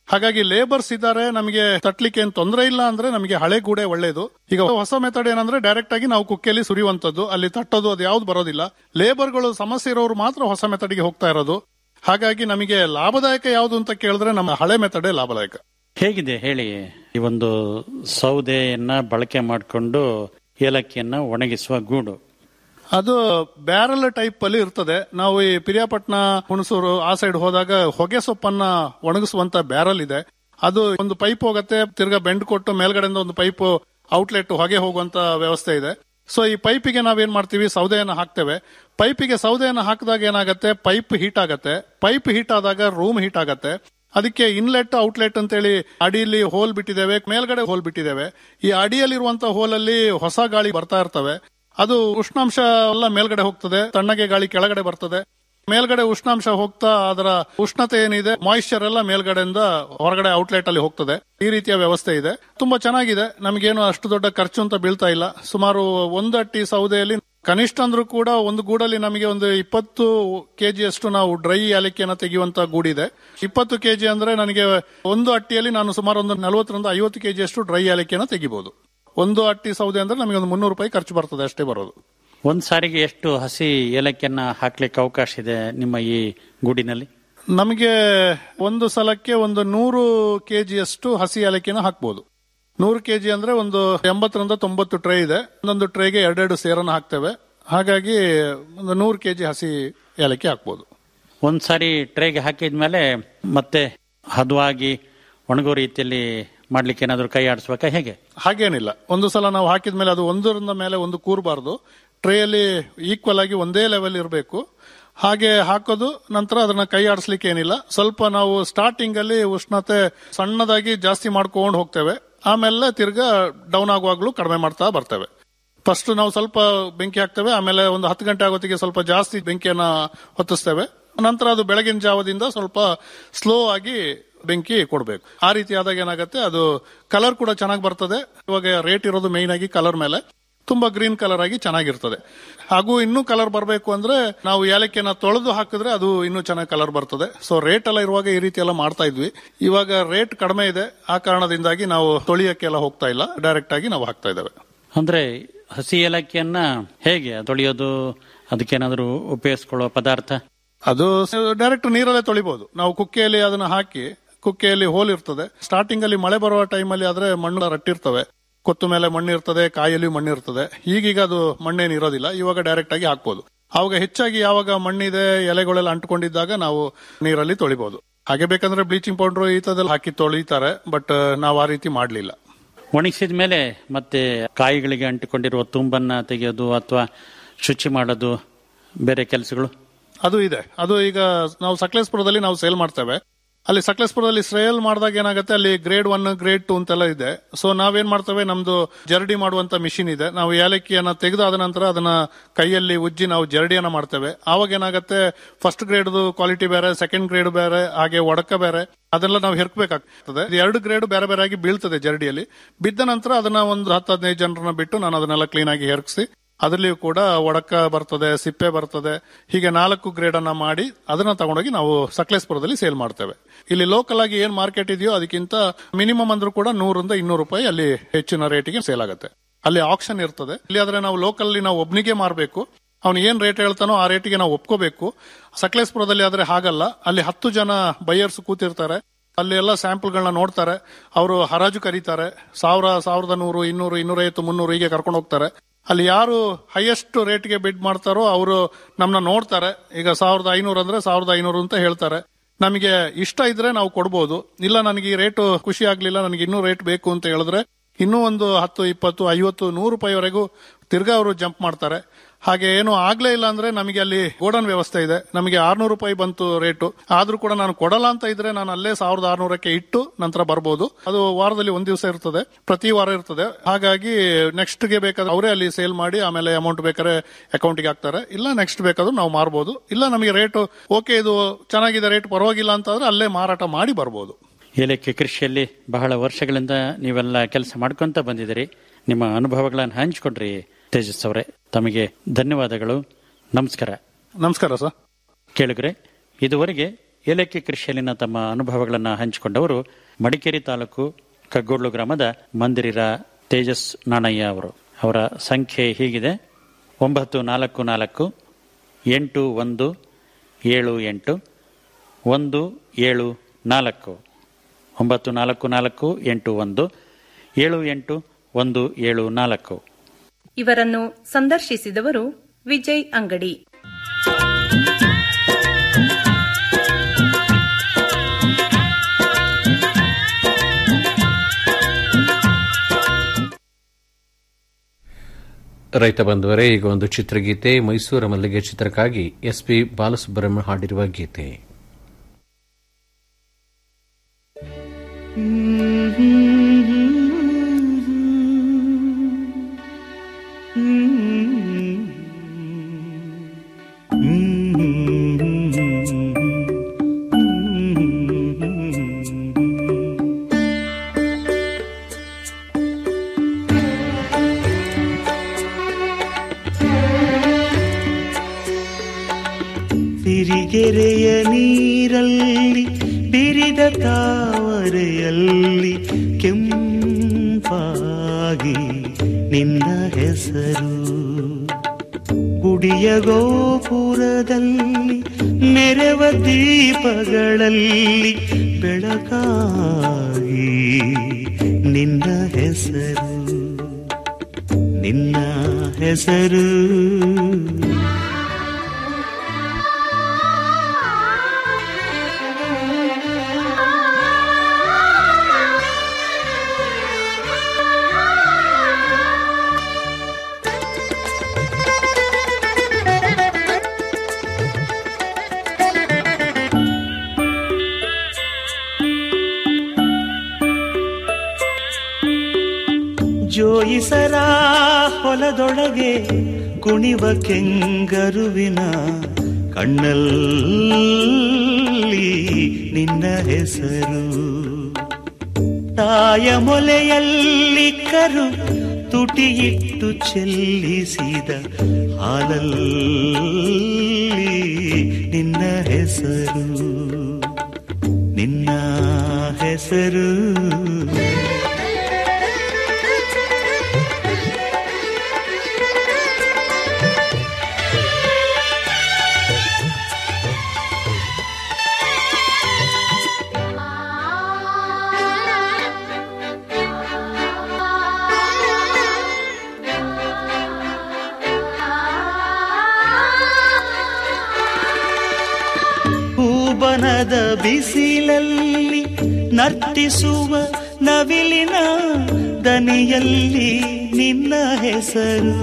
ಹಾಗಾಗಿ ಲೇಬರ್ಸ್ ಇದ್ದಾರೆ ನಮಗೆ ತಟ್ಲಿಕ್ಕೆ ಏನ್ ತೊಂದರೆ ಇಲ್ಲ ಅಂದ್ರೆ ನಮಗೆ ಹಳೆ ಗೂಡೆ ಒಳ್ಳೇದು ಈಗ ಹೊಸ ಮೆಥಡ್ ಏನಂದ್ರೆ ಡೈರೆಕ್ಟ್ ಆಗಿ ನಾವು ಕುಕ್ಕಿಯಲ್ಲಿ ಸುರಿಯುವಂತದ್ದು ಅಲ್ಲಿ ತಟ್ಟೋದು ಅದು ಯಾವ್ದು ಬರೋದಿಲ್ಲ ಲೇಬರ್ಗಳು ಸಮಸ್ಯೆ ಇರೋರು ಮಾತ್ರ ಹೊಸ ಮೆಥಡ್ಗೆ ಹೋಗ್ತಾ ಇರೋದು ಹಾಗಾಗಿ ನಮಗೆ ಲಾಭದಾಯಕ ಯಾವುದು ಅಂತ ಕೇಳಿದ್ರೆ ನಮ್ಮ ಹಳೆ ಮೆಥಡೇ ಲಾಭದಾಯಕ ಹೇಗಿದೆ ಹೇಳಿ ಈ ಒಂದು ಸೌದೆಯನ್ನ ಬಳಕೆ ಮಾಡಿಕೊಂಡು ಏಲಕ್ಕಿಯನ್ನ ಒಣಗಿಸುವ ಗೂಡು ಅದು ಬ್ಯಾರಲ್ ಟೈಪ್ ಅಲ್ಲಿ ಇರ್ತದೆ ನಾವು ಈ ಪಿರಿಯಾಪಟ್ನ ಹುಣಸೂರು ಆ ಸೈಡ್ ಹೋದಾಗ ಹೊಗೆ ಸೊಪ್ಪನ್ನ ಒಣಗಿಸುವಂತ ಬ್ಯಾರಲ್ ಇದೆ ಅದು ಒಂದು ಪೈಪ್ ಹೋಗತ್ತೆ ತಿರ್ಗಾ ಬೆಂಡ್ ಕೊಟ್ಟು ಮೇಲ್ಗಡೆಯಿಂದ ಒಂದು ಪೈಪ್ ಔಟ್ಲೆಟ್ ಹೊಗೆ ಹೋಗುವಂತ ವ್ಯವಸ್ಥೆ ಇದೆ ಸೊ ಈ ಪೈಪಿಗೆ ನಾವೇನ್ ಮಾಡ್ತೀವಿ ಸೌದೆಯನ್ನು ಹಾಕ್ತೇವೆ ಪೈಪಿಗೆ ಸೌದೆಯನ್ನು ಹಾಕಿದಾಗ ಏನಾಗುತ್ತೆ ಪೈಪ್ ಹೀಟ್ ಆಗತ್ತೆ ಪೈಪ್ ಹೀಟ್ ಆದಾಗ ರೂಮ್ ಹೀಟ್ ಆಗತ್ತೆ ಅದಕ್ಕೆ ಇನ್ಲೆಟ್ ಔಟ್ಲೆಟ್ ಅಂತೇಳಿ ಅಡಿಯಲ್ಲಿ ಹೋಲ್ ಬಿಟ್ಟಿದ್ದೇವೆ ಮೇಲ್ಗಡೆ ಹೋಲ್ ಬಿಟ್ಟಿದ್ದೇವೆ ಈ ಅಡಿಯಲ್ಲಿರುವಂತ ಹೋಲಲ್ಲಿ ಹೊಸ ಗಾಳಿ ಬರ್ತಾ ಇರ್ತವೆ ಅದು ಉಷ್ಣಾಂಶ ಎಲ್ಲ ಮೇಲ್ಗಡೆ ಹೋಗ್ತದೆ ತಣ್ಣಗೆ ಗಾಳಿ ಕೆಳಗಡೆ ಬರ್ತದೆ ಮೇಲ್ಗಡೆ ಉಷ್ಣಾಂಶ ಹೋಗ್ತಾ ಅದರ ಉಷ್ಣತೆ ಏನಿದೆ ಮಾಯಿಶ್ಚರ್ ಎಲ್ಲ ಮೇಲ್ಗಡೆಯಿಂದ ಹೊರಗಡೆ ಔಟ್ಲೆಟ್ ಅಲ್ಲಿ ಹೋಗ್ತದೆ ಈ ರೀತಿಯ ವ್ಯವಸ್ಥೆ ಇದೆ ತುಂಬಾ ಚೆನ್ನಾಗಿದೆ ನಮಗೇನು ಅಷ್ಟು ದೊಡ್ಡ ಖರ್ಚು ಅಂತ ಬೀಳ್ತಾ ಇಲ್ಲ ಸುಮಾರು ಒಂದು ಅಟ್ಟಿ ಸೌದೆಯಲ್ಲಿ ಕನಿಷ್ಠ ಅಂದ್ರೂ ಕೂಡ ಒಂದು ಗೂಡಲ್ಲಿ ನಮಗೆ ಒಂದು ಇಪ್ಪತ್ತು ಕೆಜಿ ಅಷ್ಟು ನಾವು ಡ್ರೈ ಏಲಕ್ಕಿಯನ್ನು ತೆಗೆಯುವಂತ ಗೂಡಿದೆ ಇಪ್ಪತ್ತು ಕೆಜಿ ಅಂದ್ರೆ ನನಗೆ ಒಂದು ಅಟ್ಟಿಯಲ್ಲಿ ನಾನು ಸುಮಾರು ಒಂದು ನಲವತ್ತರಿಂದ ಐವತ್ತು ಕೆಜಿ ಅಷ್ಟು ಡ್ರೈ ಏಲಕ್ಕಿಯನ್ನು ತೆಗಿಬಹುದು ಒಂದು ಅಟ್ಟಿ ಸೌದೆ ಅಂದ್ರೆ ನಮಗೆ ಒಂದು ಮುನ್ನೂರು ರೂಪಾಯಿ ಖರ್ಚು ಬರ್ತದೆ ಅಷ್ಟೇ ಬರೋದು ಒಂದ್ ಸಾರಿಗೆ ಎಷ್ಟು ಹಸಿ ಏಲಕ್ಕಿಯನ್ನ ಹಾಕ್ಲಿಕ್ಕೆ ಅವಕಾಶ ಇದೆ ನಿಮ್ಮ ಈ ಗೂಡಿನಲ್ಲಿ ನಮಗೆ ಒಂದು ಸಲಕ್ಕೆ ಒಂದು ನೂರು ಕೆಜಿಯಷ್ಟು ಹಸಿ ಏಲಕ್ಕಿನ ಹಾಕ್ಬೋದು ನೂರು ಕೆಜಿ ಅಂದ್ರೆ ಒಂದು ಎಂಬತ್ತರಿಂದ ತೊಂಬತ್ತು ಟ್ರೇ ಇದೆ ಒಂದೊಂದು ಟ್ರೇಗೆ ಎರಡೆರಡು ಸೇರನ್ನು ಹಾಕ್ತೇವೆ ಹಾಗಾಗಿ ಒಂದು ನೂರು ಕೆಜಿ ಹಸಿ ಏಲಕ್ಕಿ ಹಾಕ್ಬೋದು ಒಂದ್ ಸಾರಿ ಟ್ರೇಗೆ ಹಾಕಿದ್ಮೇಲೆ ಮತ್ತೆ ಹದವಾಗಿ ಒಣಗೋ ರೀತಿಯಲ್ಲಿ ಮಾಡ್ಲಿಕ್ಕೆ ಏನಾದ್ರು ಕೈ ಆಡಿಸ್ಬೇಕಾ ಹೇಗೆ ಹಾಗೇನಿಲ್ಲ ಒಂದು ಸಲ ನಾವು ಹಾಕಿದ್ಮೇಲೆ ಅದು ಒಂದರಿಂದ ಮೇಲೆ ಒಂದು ಕೂರಬಾರ್ದು ಟ್ರೇಯಲ್ಲಿ ಈಕ್ವಲ್ ಆಗಿ ಒಂದೇ ಲೆವೆಲ್ ಇರಬೇಕು ಹಾಗೆ ಹಾಕೋದು ನಂತರ ಅದನ್ನ ಕೈ ಆಡಿಸ್ಲಿಕ್ಕೆ ಏನಿಲ್ಲ ಸ್ವಲ್ಪ ನಾವು ಸ್ಟಾರ್ಟಿಂಗ್ ಅಲ್ಲಿ ಉಷ್ಣತೆ ಸಣ್ಣದಾಗಿ ಜಾಸ್ತಿ ಮಾಡ್ಕೊಂಡು ಹೋಗ್ತೇವೆ ಆಮೇಲೆ ತಿರ್ಗಾ ಡೌನ್ ಆಗುವಾಗ್ಲೂ ಕಡಿಮೆ ಮಾಡ್ತಾ ಬರ್ತೇವೆ ಫಸ್ಟ್ ನಾವು ಸ್ವಲ್ಪ ಬೆಂಕಿ ಹಾಕ್ತೇವೆ ಆಮೇಲೆ ಒಂದು ಹತ್ತು ಗಂಟೆ ಆಗೋತ್ತಿಗೆ ಸ್ವಲ್ಪ ಜಾಸ್ತಿ ಬೆಂಕಿಯನ್ನ ಹೊತ್ತಿಸ್ತೇವೆ ನಂತರ ಅದು ಬೆಳಗಿನ ಜಾವದಿಂದ ಸ್ವಲ್ಪ ಸ್ಲೋ ಆಗಿ ಬೆಂಕಿ ಕೊಡಬೇಕು ಆ ರೀತಿ ಆದಾಗ ಏನಾಗುತ್ತೆ ಅದು ಕಲರ್ ಕೂಡ ಚೆನ್ನಾಗಿ ಬರ್ತದೆ ಇವಾಗ ರೇಟ್ ಇರೋದು ಮೇನ್ ಆಗಿ ಕಲರ್ ಮೇಲೆ ತುಂಬಾ ಗ್ರೀನ್ ಕಲರ್ ಆಗಿ ಚೆನ್ನಾಗಿರ್ತದೆ ಹಾಗೂ ಇನ್ನೂ ಕಲರ್ ಬರಬೇಕು ಅಂದ್ರೆ ನಾವು ಏಲಕ್ಕಿಯನ್ನ ತೊಳೆದು ಹಾಕಿದ್ರೆ ಅದು ಇನ್ನೂ ಚೆನ್ನಾಗಿ ಕಲರ್ ಬರ್ತದೆ ಸೊ ರೇಟ್ ಎಲ್ಲ ಇರುವಾಗ ಈ ರೀತಿ ಎಲ್ಲ ಮಾಡ್ತಾ ಇದ್ವಿ ಇವಾಗ ರೇಟ್ ಕಡಿಮೆ ಇದೆ ಆ ಕಾರಣದಿಂದಾಗಿ ನಾವು ತೊಳಿಯಕ್ಕೆಲ್ಲ ಹೋಗ್ತಾ ಇಲ್ಲ ಡೈರೆಕ್ಟ್ ಆಗಿ ನಾವು ಹಾಕ್ತಾ ಇದ್ದೇವೆ ಅಂದ್ರೆ ಹಸಿ ಏಲಕ್ಕಿಯನ್ನ ಹೇಗೆ ತೊಳೆಯೋದು ಅದಕ್ಕೇನಾದ್ರೂ ಉಪಯೋಗಿಸ್ಕೊಳ್ಳೋ ಪದಾರ್ಥ ಅದು ಡೈರೆಕ್ಟ್ ನೀರಲ್ಲೇ ತೊಳಿಬಹುದು ನಾವು ಕುಕ್ಕೆಯಲ್ಲಿ ಅದನ್ನ ಹಾಕಿ ಕುಕ್ಕೆಯಲ್ಲಿ ಹೋಲ್ ಇರ್ತದೆ ಸ್ಟಾರ್ಟಿಂಗ್ ಅಲ್ಲಿ ಮಳೆ ಬರುವ ಟೈಮಲ್ಲಿ ಆದ್ರೆ ಮಣ್ಣು ರಟ್ಟಿರ್ತವೆ ಕೊತ್ತು ಮೇಲೆ ಮಣ್ಣು ಇರ್ತದೆ ಕಾಯಲ್ಲಿ ಮಣ್ಣು ಇರ್ತದೆ ಈಗೀಗ ಅದು ಮಣ್ಣೇನು ಇರೋದಿಲ್ಲ ಇವಾಗ ಡೈರೆಕ್ಟ್ ಆಗಿ ಹಾಕ್ಬೋದು ಅವಾಗ ಹೆಚ್ಚಾಗಿ ಯಾವಾಗ ಮಣ್ಣಿದೆ ಎಲೆಗಳೆಲ್ಲ ಅಂಟ್ಕೊಂಡಿದ್ದಾಗ ನಾವು ನೀರಲ್ಲಿ ತೊಳಿಬಹುದು ಹಾಗೆ ಬೇಕಂದ್ರೆ ಬ್ಲೀಚಿಂಗ್ ಪೌಡರ್ ಈ ತರದಲ್ಲಿ ಹಾಕಿ ತೊಳಿತಾರೆ ಬಟ್ ನಾವು ಆ ರೀತಿ ಮಾಡಲಿಲ್ಲ ಒಣಗಿಸಿದ ಮೇಲೆ ಮತ್ತೆ ಕಾಯಿಗಳಿಗೆ ಅಂಟಿಕೊಂಡಿರುವ ತುಂಬನ್ನ ತೆಗೆಯೋದು ಅಥವಾ ಶುಚಿ ಮಾಡೋದು ಬೇರೆ ಕೆಲಸಗಳು ಅದು ಇದೆ ಅದು ಈಗ ನಾವು ಸಕಲೇಶ್ಪುರದಲ್ಲಿ ನಾವು ಸೇಲ್ ಮಾಡ್ತೇವೆ ಅಲ್ಲಿ ಸಕಲೇಶ್ಪುರದಲ್ಲಿ ಸೇಲ್ ಮಾಡಿದಾಗ ಏನಾಗುತ್ತೆ ಅಲ್ಲಿ ಗ್ರೇಡ್ ಒನ್ ಗ್ರೇಡ್ ಟು ಅಂತೆಲ್ಲ ಇದೆ ಸೊ ನಾವೇನ್ ಮಾಡ್ತೇವೆ ನಮ್ದು ಜರಡಿ ಮಾಡುವಂತ ಮಿಷಿನ್ ಇದೆ ನಾವು ಏಲಕ್ಕಿಯನ್ನ ತೆಗೆದಾದ ನಂತರ ಅದನ್ನ ಕೈಯಲ್ಲಿ ಉಜ್ಜಿ ನಾವು ಜರಡಿಯನ್ನ ಮಾಡ್ತೇವೆ ಆವಾಗ ಏನಾಗುತ್ತೆ ಫಸ್ಟ್ ಗ್ರೇಡ್ ಕ್ವಾಲಿಟಿ ಬೇರೆ ಸೆಕೆಂಡ್ ಗ್ರೇಡ್ ಬೇರೆ ಹಾಗೆ ಒಡಕ ಬೇರೆ ಅದೆಲ್ಲ ನಾವು ಹೆರ್ಕಬೇಕಾಗ್ತದೆ ಇದು ಎರಡು ಗ್ರೇಡ್ ಬೇರೆ ಬೇರೆ ಆಗಿ ಬೀಳ್ತದೆ ಜರಡಿಯಲ್ಲಿ ಬಿದ್ದ ನಂತರ ಅದನ್ನ ಒಂದು ಹತ್ತು ಹದಿನೈದು ಜನರನ್ನ ಬಿಟ್ಟು ನಾನು ಅದನ್ನೆಲ್ಲ ಕ್ಲೀನ್ ಆಗಿ ಹೆರ್ಕಿಸಿ ಅದರಲ್ಲಿಯೂ ಕೂಡ ಒಡಕ ಬರ್ತದೆ ಸಿಪ್ಪೆ ಬರ್ತದೆ ಹೀಗೆ ನಾಲ್ಕು ಗ್ರೇಡ್ ಅನ್ನ ಮಾಡಿ ಅದನ್ನ ತಗೊಂಡೋಗಿ ನಾವು ಸಕಲೇಶ್ಪುರದಲ್ಲಿ ಸೇಲ್ ಮಾಡ್ತೇವೆ ಇಲ್ಲಿ ಲೋಕಲ್ ಆಗಿ ಏನ್ ಮಾರ್ಕೆಟ್ ಇದೆಯೋ ಅದಕ್ಕಿಂತ ಮಿನಿಮಮ್ ಅಂದ್ರೂ ಕೂಡ ನೂರಿಂದ ಇನ್ನೂರು ರೂಪಾಯಿ ಅಲ್ಲಿ ಹೆಚ್ಚಿನ ರೇಟಿಗೆ ಸೇಲ್ ಆಗುತ್ತೆ ಅಲ್ಲಿ ಆಕ್ಷನ್ ಇರ್ತದೆ ಇಲ್ಲಿ ಆದ್ರೆ ನಾವು ಲೋಕಲ್ ನಾವು ಒಬ್ನಿಗೆ ಮಾರಬೇಕು ಅವ್ನು ಏನ್ ರೇಟ್ ಹೇಳ್ತಾನೋ ಆ ರೇಟಿಗೆ ನಾವು ಒಪ್ಕೋಬೇಕು ಸಕಲೇಶ್ಪುರದಲ್ಲಿ ಆದ್ರೆ ಹಾಗಲ್ಲ ಅಲ್ಲಿ ಹತ್ತು ಜನ ಬೈಯರ್ಸ್ ಕೂತಿರ್ತಾರೆ ಅಲ್ಲಿ ಎಲ್ಲ ಸ್ಯಾಂಪಲ್ಗಳನ್ನ ನೋಡ್ತಾರೆ ಅವರು ಹರಾಜು ಕರೀತಾರೆ ಸಾವಿರ ಸಾವಿರದ ನೂರು ಇನ್ನೂರು ಇನ್ನೂರೈವತ್ತು ಮುನ್ನೂರು ಹೀಗೆ ಕರ್ಕೊಂಡು ಹೋಗ್ತಾರೆ ಅಲ್ಲಿ ಯಾರು ಹೈಯೆಸ್ಟ್ ರೇಟ್ಗೆ ಬಿಡ್ ಮಾಡ್ತಾರೋ ಅವರು ನಮ್ಮನ್ನ ನೋಡ್ತಾರೆ ಈಗ ಸಾವಿರದ ಐನೂರು ಅಂದ್ರೆ ಸಾವಿರದ ಐನೂರು ಅಂತ ಹೇಳ್ತಾರೆ ನಮಗೆ ಇಷ್ಟ ಇದ್ರೆ ನಾವು ಕೊಡ್ಬೋದು ಇಲ್ಲ ನನಗೆ ಈ ರೇಟು ಖುಷಿ ಆಗ್ಲಿಲ್ಲ ನನಗೆ ಇನ್ನೂ ರೇಟ್ ಬೇಕು ಅಂತ ಹೇಳಿದ್ರೆ ಇನ್ನೂ ಒಂದು ಹತ್ತು ಇಪ್ಪತ್ತು ಐವತ್ತು ನೂರು ರೂಪಾಯಿವರೆಗೂ ತಿರ್ಗಾ ಅವರು ಜಂಪ್ ಮಾಡ್ತಾರೆ ಹಾಗೆ ಏನು ಆಗ್ಲೇ ಇಲ್ಲ ಅಂದ್ರೆ ನಮಗೆ ಅಲ್ಲಿ ಗೋಡನ್ ವ್ಯವಸ್ಥೆ ಇದೆ ನಮಗೆ ಆರ್ನೂರು ರೂಪಾಯಿ ಬಂತು ರೇಟು ಆದ್ರೂ ಕೂಡ ನಾನು ಕೊಡಲ್ಲ ಅಂತ ಇದ್ರೆ ನಾನು ಅಲ್ಲೇ ಸಾವಿರದ ಆರ್ನೂರಕ್ಕೆ ಇಟ್ಟು ನಂತರ ಬರ್ಬೋದು ಅದು ವಾರದಲ್ಲಿ ಒಂದ್ ದಿವಸ ಇರ್ತದೆ ಪ್ರತಿ ವಾರ ಇರ್ತದೆ ಹಾಗಾಗಿ ನೆಕ್ಸ್ಟ್ ಗೆ ಬೇಕಾದ್ರೆ ಅವರೇ ಅಲ್ಲಿ ಸೇಲ್ ಮಾಡಿ ಆಮೇಲೆ ಅಮೌಂಟ್ ಬೇಕಾದ್ರೆ ಅಕೌಂಟ್ಗೆ ಹಾಕ್ತಾರೆ ಇಲ್ಲ ನೆಕ್ಸ್ಟ್ ಬೇಕಾದ್ರೂ ನಾವು ಮಾರ್ಬೋದು ಇಲ್ಲ ನಮಗೆ ರೇಟ್ ಓಕೆ ಇದು ಚೆನ್ನಾಗಿದೆ ರೇಟ್ ಪರವಾಗಿಲ್ಲ ಅಂತಂದ್ರೆ ಅಲ್ಲೇ ಮಾರಾಟ ಮಾಡಿ ಬರ್ಬೋದು ಏಲಕ್ಕಿ ಕೃಷಿಯಲ್ಲಿ ಬಹಳ ವರ್ಷಗಳಿಂದ ನೀವೆಲ್ಲ ಕೆಲಸ ಮಾಡ್ಕೊಂತ ಬಂದಿದ್ದೀರಿ ನಿಮ್ಮ ಅನುಭವಗಳನ್ನು ಹಂಚಿಕೊಂಡ್ರಿ ತೇಜಸ್ ಅವರೇ ತಮಗೆ ಧನ್ಯವಾದಗಳು ನಮಸ್ಕಾರ ನಮಸ್ಕಾರ ಸರ್ ಕೇಳಿದ್ರೆ ಇದುವರೆಗೆ ಏಲಕ್ಕಿ ಕೃಷಿಯಲ್ಲಿನ ತಮ್ಮ ಅನುಭವಗಳನ್ನು ಹಂಚಿಕೊಂಡವರು ಮಡಿಕೇರಿ ತಾಲೂಕು ಕಗ್ಗೋಡ್ಲು ಗ್ರಾಮದ ಮಂದಿರಿರ ತೇಜಸ್ ನಾಣಯ್ಯ ಅವರು ಅವರ ಸಂಖ್ಯೆ ಹೀಗಿದೆ ಒಂಬತ್ತು ನಾಲ್ಕು ನಾಲ್ಕು ಎಂಟು ಒಂದು ಏಳು ಎಂಟು ಒಂದು ಏಳು ನಾಲ್ಕು ಒಂಬತ್ತು ನಾಲ್ಕು ನಾಲ್ಕು ಎಂಟು ಒಂದು ಏಳು ಎಂಟು ಒಂದು ಏಳು ನಾಲ್ಕು ಇವರನ್ನು ಸಂದರ್ಶಿಸಿದವರು ವಿಜಯ್ ಅಂಗಡಿ ರೈತ ಬಂಧುವರೇ ಈಗ ಒಂದು ಚಿತ್ರಗೀತೆ ಮೈಸೂರ ಮಲ್ಲಿಗೆ ಚಿತ್ರಕ್ಕಾಗಿ ಎಸ್ ಪಿ ಬಾಲಸುಬ್ರಹ್ಮಣ್ಯ ಹಾಡಿರುವ ಗೀತೆ ಸಿರಿಗೆರೆಯ ನೀರಲ್ಲಿ ಬಿರಿದ ತಾವರೆಯಲ್ಲಿ ಕೆಂಪಾಗಿ ನಿನ್ನ ಹೆಸರು ಗುಡಿಯ ಗೋಪುರದಲ್ಲಿ ಮೆರವ ದೀಪಗಳಲ್ಲಿ ಬೆಳಕಾಗಿ ನಿನ್ನ ಹೆಸರು ನಿನ್ನ ಹೆಸರು ಜೋಯಿಸರ ಹೊಲದೊಳಗೆ ಕುಣಿವ ಕೆಂಗರುವಿನ ಕಣ್ಣಲ್ಲಿ ನಿನ್ನ ಹೆಸರು ತಾಯ ಮೊಲೆಯಲ್ಲಿ ಕರು ತುಟಿಯಿಟ್ಟು ಚೆಲ್ಲಿಸಿದ ಹಾಲಲ್ಲಿ ನಿನ್ನ ಹೆಸರು ನಿನ್ನ ಹೆಸರು ಹೂಬನದ ಬಿಸಿಲಲ್ಲಿ ನರ್ತಿಸುವ ನವಿಲಿನ ದನಿಯಲ್ಲಿ ನಿನ್ನ ಹೆಸರು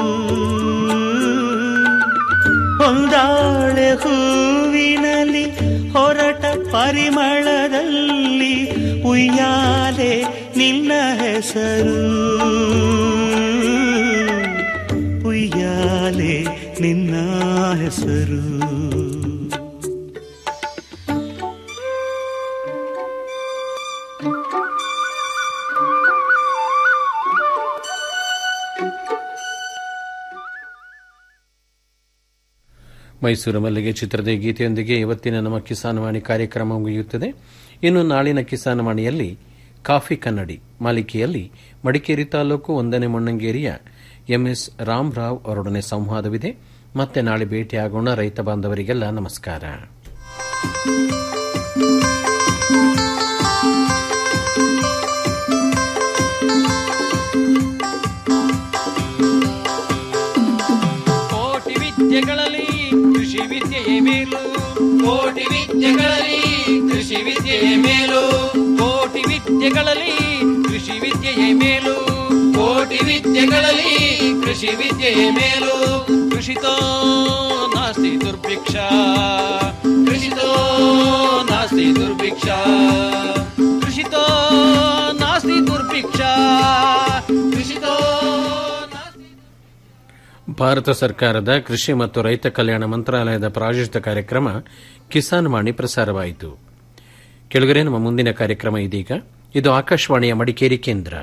ಹೊಂದಾಳೆ ಹೂವಿನಲ್ಲಿ ಹೊರಟ ಪರಿಮಳದಲ್ಲಿ ಉಯ್ಯಾಲೆ ನಿನ್ನ ಹೆಸರು ಉಯ್ಯಾಲೆ ನಿನ್ನ ಹೆಸರು ಮೈಸೂರು ಮಲ್ಲಿಗೆ ಚಿತ್ರದ ಈ ಗೀತೆಯೊಂದಿಗೆ ಇವತ್ತಿನ ನಮ್ಮ ಕಿಸಾನವಾಣಿ ಕಾರ್ಯಕ್ರಮ ಮುಗಿಯುತ್ತದೆ ಇನ್ನು ನಾಳಿನ ಕಿಸಾನವಾಣಿಯಲ್ಲಿ ಕಾಫಿ ಕನ್ನಡಿ ಮಾಲಿಕೆಯಲ್ಲಿ ಮಡಿಕೇರಿ ತಾಲೂಕು ಒಂದನೇ ಮೊಣ್ಣಂಗೇರಿಯ ಎಂಎಸ್ ರಾಮರಾವ್ ಅವರೊಡನೆ ಸಂವಾದವಿದೆ ಮತ್ತೆ ನಾಳೆ ಭೇಟಿಯಾಗೋಣ ರೈತ ಬಾಂಧವರಿಗೆಲ್ಲ ನಮಸ್ಕಾರ ಕೋಟಿ ವಿದ್ಯೆಗಳಲ್ಲಿ ಕೃಷಿ ವಿದ್ಯೆಯೇ ಮೇಲು ಕೋಟಿ ವಿದ್ಯೆಗಳಲ್ಲಿ ಕೃಷಿ ವಿದ್ಯೆಯೇ ಮೇಲು ಕೋಟಿ ವಿದ್ಯೆಗಳಲ್ಲಿ ಕೃಷಿ ವಿದ್ಯೆಯೇ ಮೇಲು ಕೋಟಿ ವಿದ್ಯೆಗಳಲ್ಲಿ ಕೃಷಿ ವಿದ್ಯೆಯೇ ಮೇಲು ಕೃಷಿತೋ ನಾಸ್ತಿ ದುರ್ಭಿಕ್ಷ ಕೃಷಿತೋ ನಾಸ್ತಿ ದುರ್ಭಿಕ್ಷ ಕೃಷಿತೋ ನಾಸ್ತಿ ದುರ್ಭಿಕ್ಷ ಕೃಷಿತೋ ನಾಸ್ತಿ ಭಾರತ ಸರ್ಕಾರದ ಕೃಷಿ ಮತ್ತು ರೈತ ಕಲ್ಯಾಣ ಮಂತ್ರಾಲಯದ ಪ್ರಾಯೋಜಿತ ಕಾರ್ಯಕ್ರಮ ಕಿಸಾನ್ ವಾಣಿ ಪ್ರಸಾರವಾಯಿತು ಕೆಳಗರೆ ನಮ್ಮ ಮುಂದಿನ ಕಾರ್ಯಕ್ರಮ ಇದೀಗ ಇದು ಆಕಾಶವಾಣಿಯ ಮಡಿಕೇರಿ ಕೇಂದ್ರ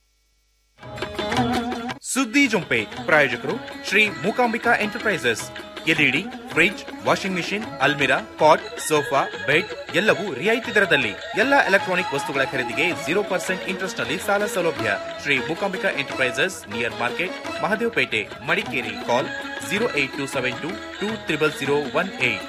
ಸುದ್ದಿ ಜೊಂಪೆ ಪ್ರಾಯೋಜಕರು Shri Mookambika enterprises LED fridge washing machine ಅಲ್ಮಿರಾ ಪಾಟ್ ಸೋಫಾ ಬೆಡ್ ಎಲ್ಲವೂ ರಿಯಾಯಿತಿ ದರದಲ್ಲಿ ಎಲ್ಲ ಎಲೆಕ್ಟ್ರಾನಿಕ್ ವಸ್ತುಗಳ ಖರೀದಿಗೆ ಜೀರೋ ಪರ್ಸೆಂಟ್ ಇಂಟ್ರೆಸ್ಟ್ ನಲ್ಲಿ ಸಾಲ ಸೌಲಭ್ಯ Shri Mookambika enterprises near market Mahadevpet Madikeri call zero eight two seven two two triple zero one eight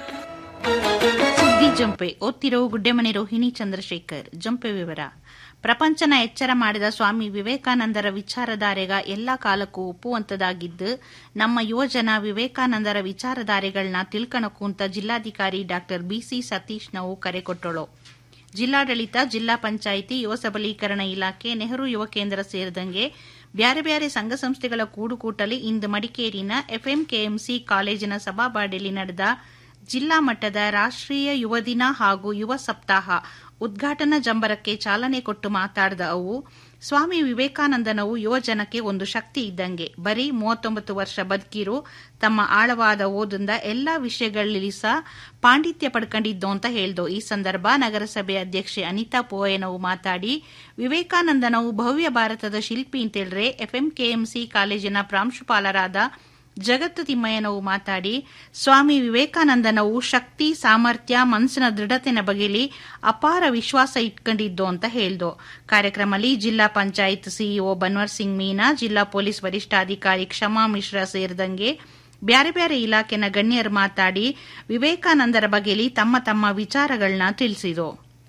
ಸುದ್ದಿ ಜಂಪೆ ಓದ್ತಿರೋ ಗುಡ್ಡೆಮನೆ ರೋಹಿಣಿ ಚಂದ್ರಶೇಖರ್ ಜಂಪೆ ವಿವರ ಪ್ರಪಂಚನ ಎಚ್ಚರ ಮಾಡಿದ ಸ್ವಾಮಿ ವಿವೇಕಾನಂದರ ವಿಚಾರಧಾರೆಗ ಎಲ್ಲಾ ಕಾಲಕ್ಕೂ ಒಪ್ಪುವಂತದಾಗಿದ್ದು ನಮ್ಮ ಯುವಜನ ವಿವೇಕಾನಂದರ ವಿಚಾರಧಾರೆಗಳನ್ನ ತಿಳ್ಕಣಕು ಅಂತ ಜಿಲ್ಲಾಧಿಕಾರಿ ಡಾ ಬಿಸಿ ಸತೀಶ್ ನಾವು ಕರೆ ಕೊಟ್ಟಳು ಜಿಲ್ಲಾಡಳಿತ ಜಿಲ್ಲಾ ಪಂಚಾಯಿತಿ ಯುವ ಸಬಲೀಕರಣ ಇಲಾಖೆ ನೆಹರು ಯುವ ಕೇಂದ್ರ ಸೇರಿದಂಗೆ ಬ್ಯಾರೆ ಬ್ಯಾರೆ ಸಂಘ ಸಂಸ್ಥೆಗಳ ಕೂಡುಕೂಟಲಿ ಇಂದು ಮಡಿಕೇರಿನ ಎಫ್ಎಂಕೆಎಂಸಿ ಕಾಲೇಜಿನ ಸಭಾಬಾಡಿಯಲ್ಲಿ ನಡೆದ ಜಿಲ್ಲಾ ಮಟ್ಟದ ರಾಷ್ಟ್ರೀಯ ಯುವ ದಿನ ಹಾಗೂ ಯುವ ಸಪ್ತಾಹ ಉದ್ಘಾಟನಾ ಜಂಬರಕ್ಕೆ ಚಾಲನೆ ಕೊಟ್ಟು ಮಾತಾಡಿದ ಅವು ಸ್ವಾಮಿ ವಿವೇಕಾನಂದನವು ಯುವಜನಕ್ಕೆ ಒಂದು ಶಕ್ತಿ ಇದ್ದಂಗೆ ಬರೀ ಮೂವತ್ತೊಂಬತ್ತು ವರ್ಷ ಬದುಕಿರು ತಮ್ಮ ಆಳವಾದ ಓದಿಂದ ಎಲ್ಲಾ ವಿಷಯಗಳಲ್ಲಿ ಸಹ ಪಾಂಡಿತ್ಯ ಪಡ್ಕೊಂಡಿದ್ದು ಅಂತ ಹೇಳ್ದು ಈ ಸಂದರ್ಭ ನಗರಸಭೆ ಅಧ್ಯಕ್ಷೆ ಅನಿತಾ ಪೋಯನವು ಮಾತಾಡಿ ವಿವೇಕಾನಂದನವು ಭವ್ಯ ಭಾರತದ ಶಿಲ್ಪಿ ಅಂತೇಳ್ರೆ ಎಫ್ಎಂಕೆಎಂಸಿ ಕಾಲೇಜಿನ ಪ್ರಾಂಶುಪಾಲರಾದ ಜಗತ್ತು ತಿಮ್ಮಯ್ಯನವು ಮಾತಾಡಿ ಸ್ವಾಮಿ ವಿವೇಕಾನಂದನವು ಶಕ್ತಿ ಸಾಮರ್ಥ್ಯ ಮನಸ್ಸಿನ ದೃಢತೆನ ಬಗೆಲಿ ಅಪಾರ ವಿಶ್ವಾಸ ಇಟ್ಕೊಂಡಿದ್ದು ಅಂತ ಹೇಳ್ದು ಕಾರ್ಯಕ್ರಮದಲ್ಲಿ ಜಿಲ್ಲಾ ಪಂಚಾಯತ್ ಸಿಇಒ ಬನ್ವರ್ ಸಿಂಗ್ ಮೀನಾ ಜಿಲ್ಲಾ ಪೊಲೀಸ್ ವರಿಷ್ಠಾಧಿಕಾರಿ ಕ್ಷಮಾ ಮಿಶ್ರಾ ಸೇರಿದಂಗೆ ಬ್ಯಾರೆ ಬ್ಯಾರೆ ಇಲಾಖೆನ ಗಣ್ಯರು ಮಾತಾಡಿ ವಿವೇಕಾನಂದರ ಬಗೆಲಿ ತಮ್ಮ ತಮ್ಮ ವಿಚಾರಗಳನ್ನ ತಿಳಿಸಿದರು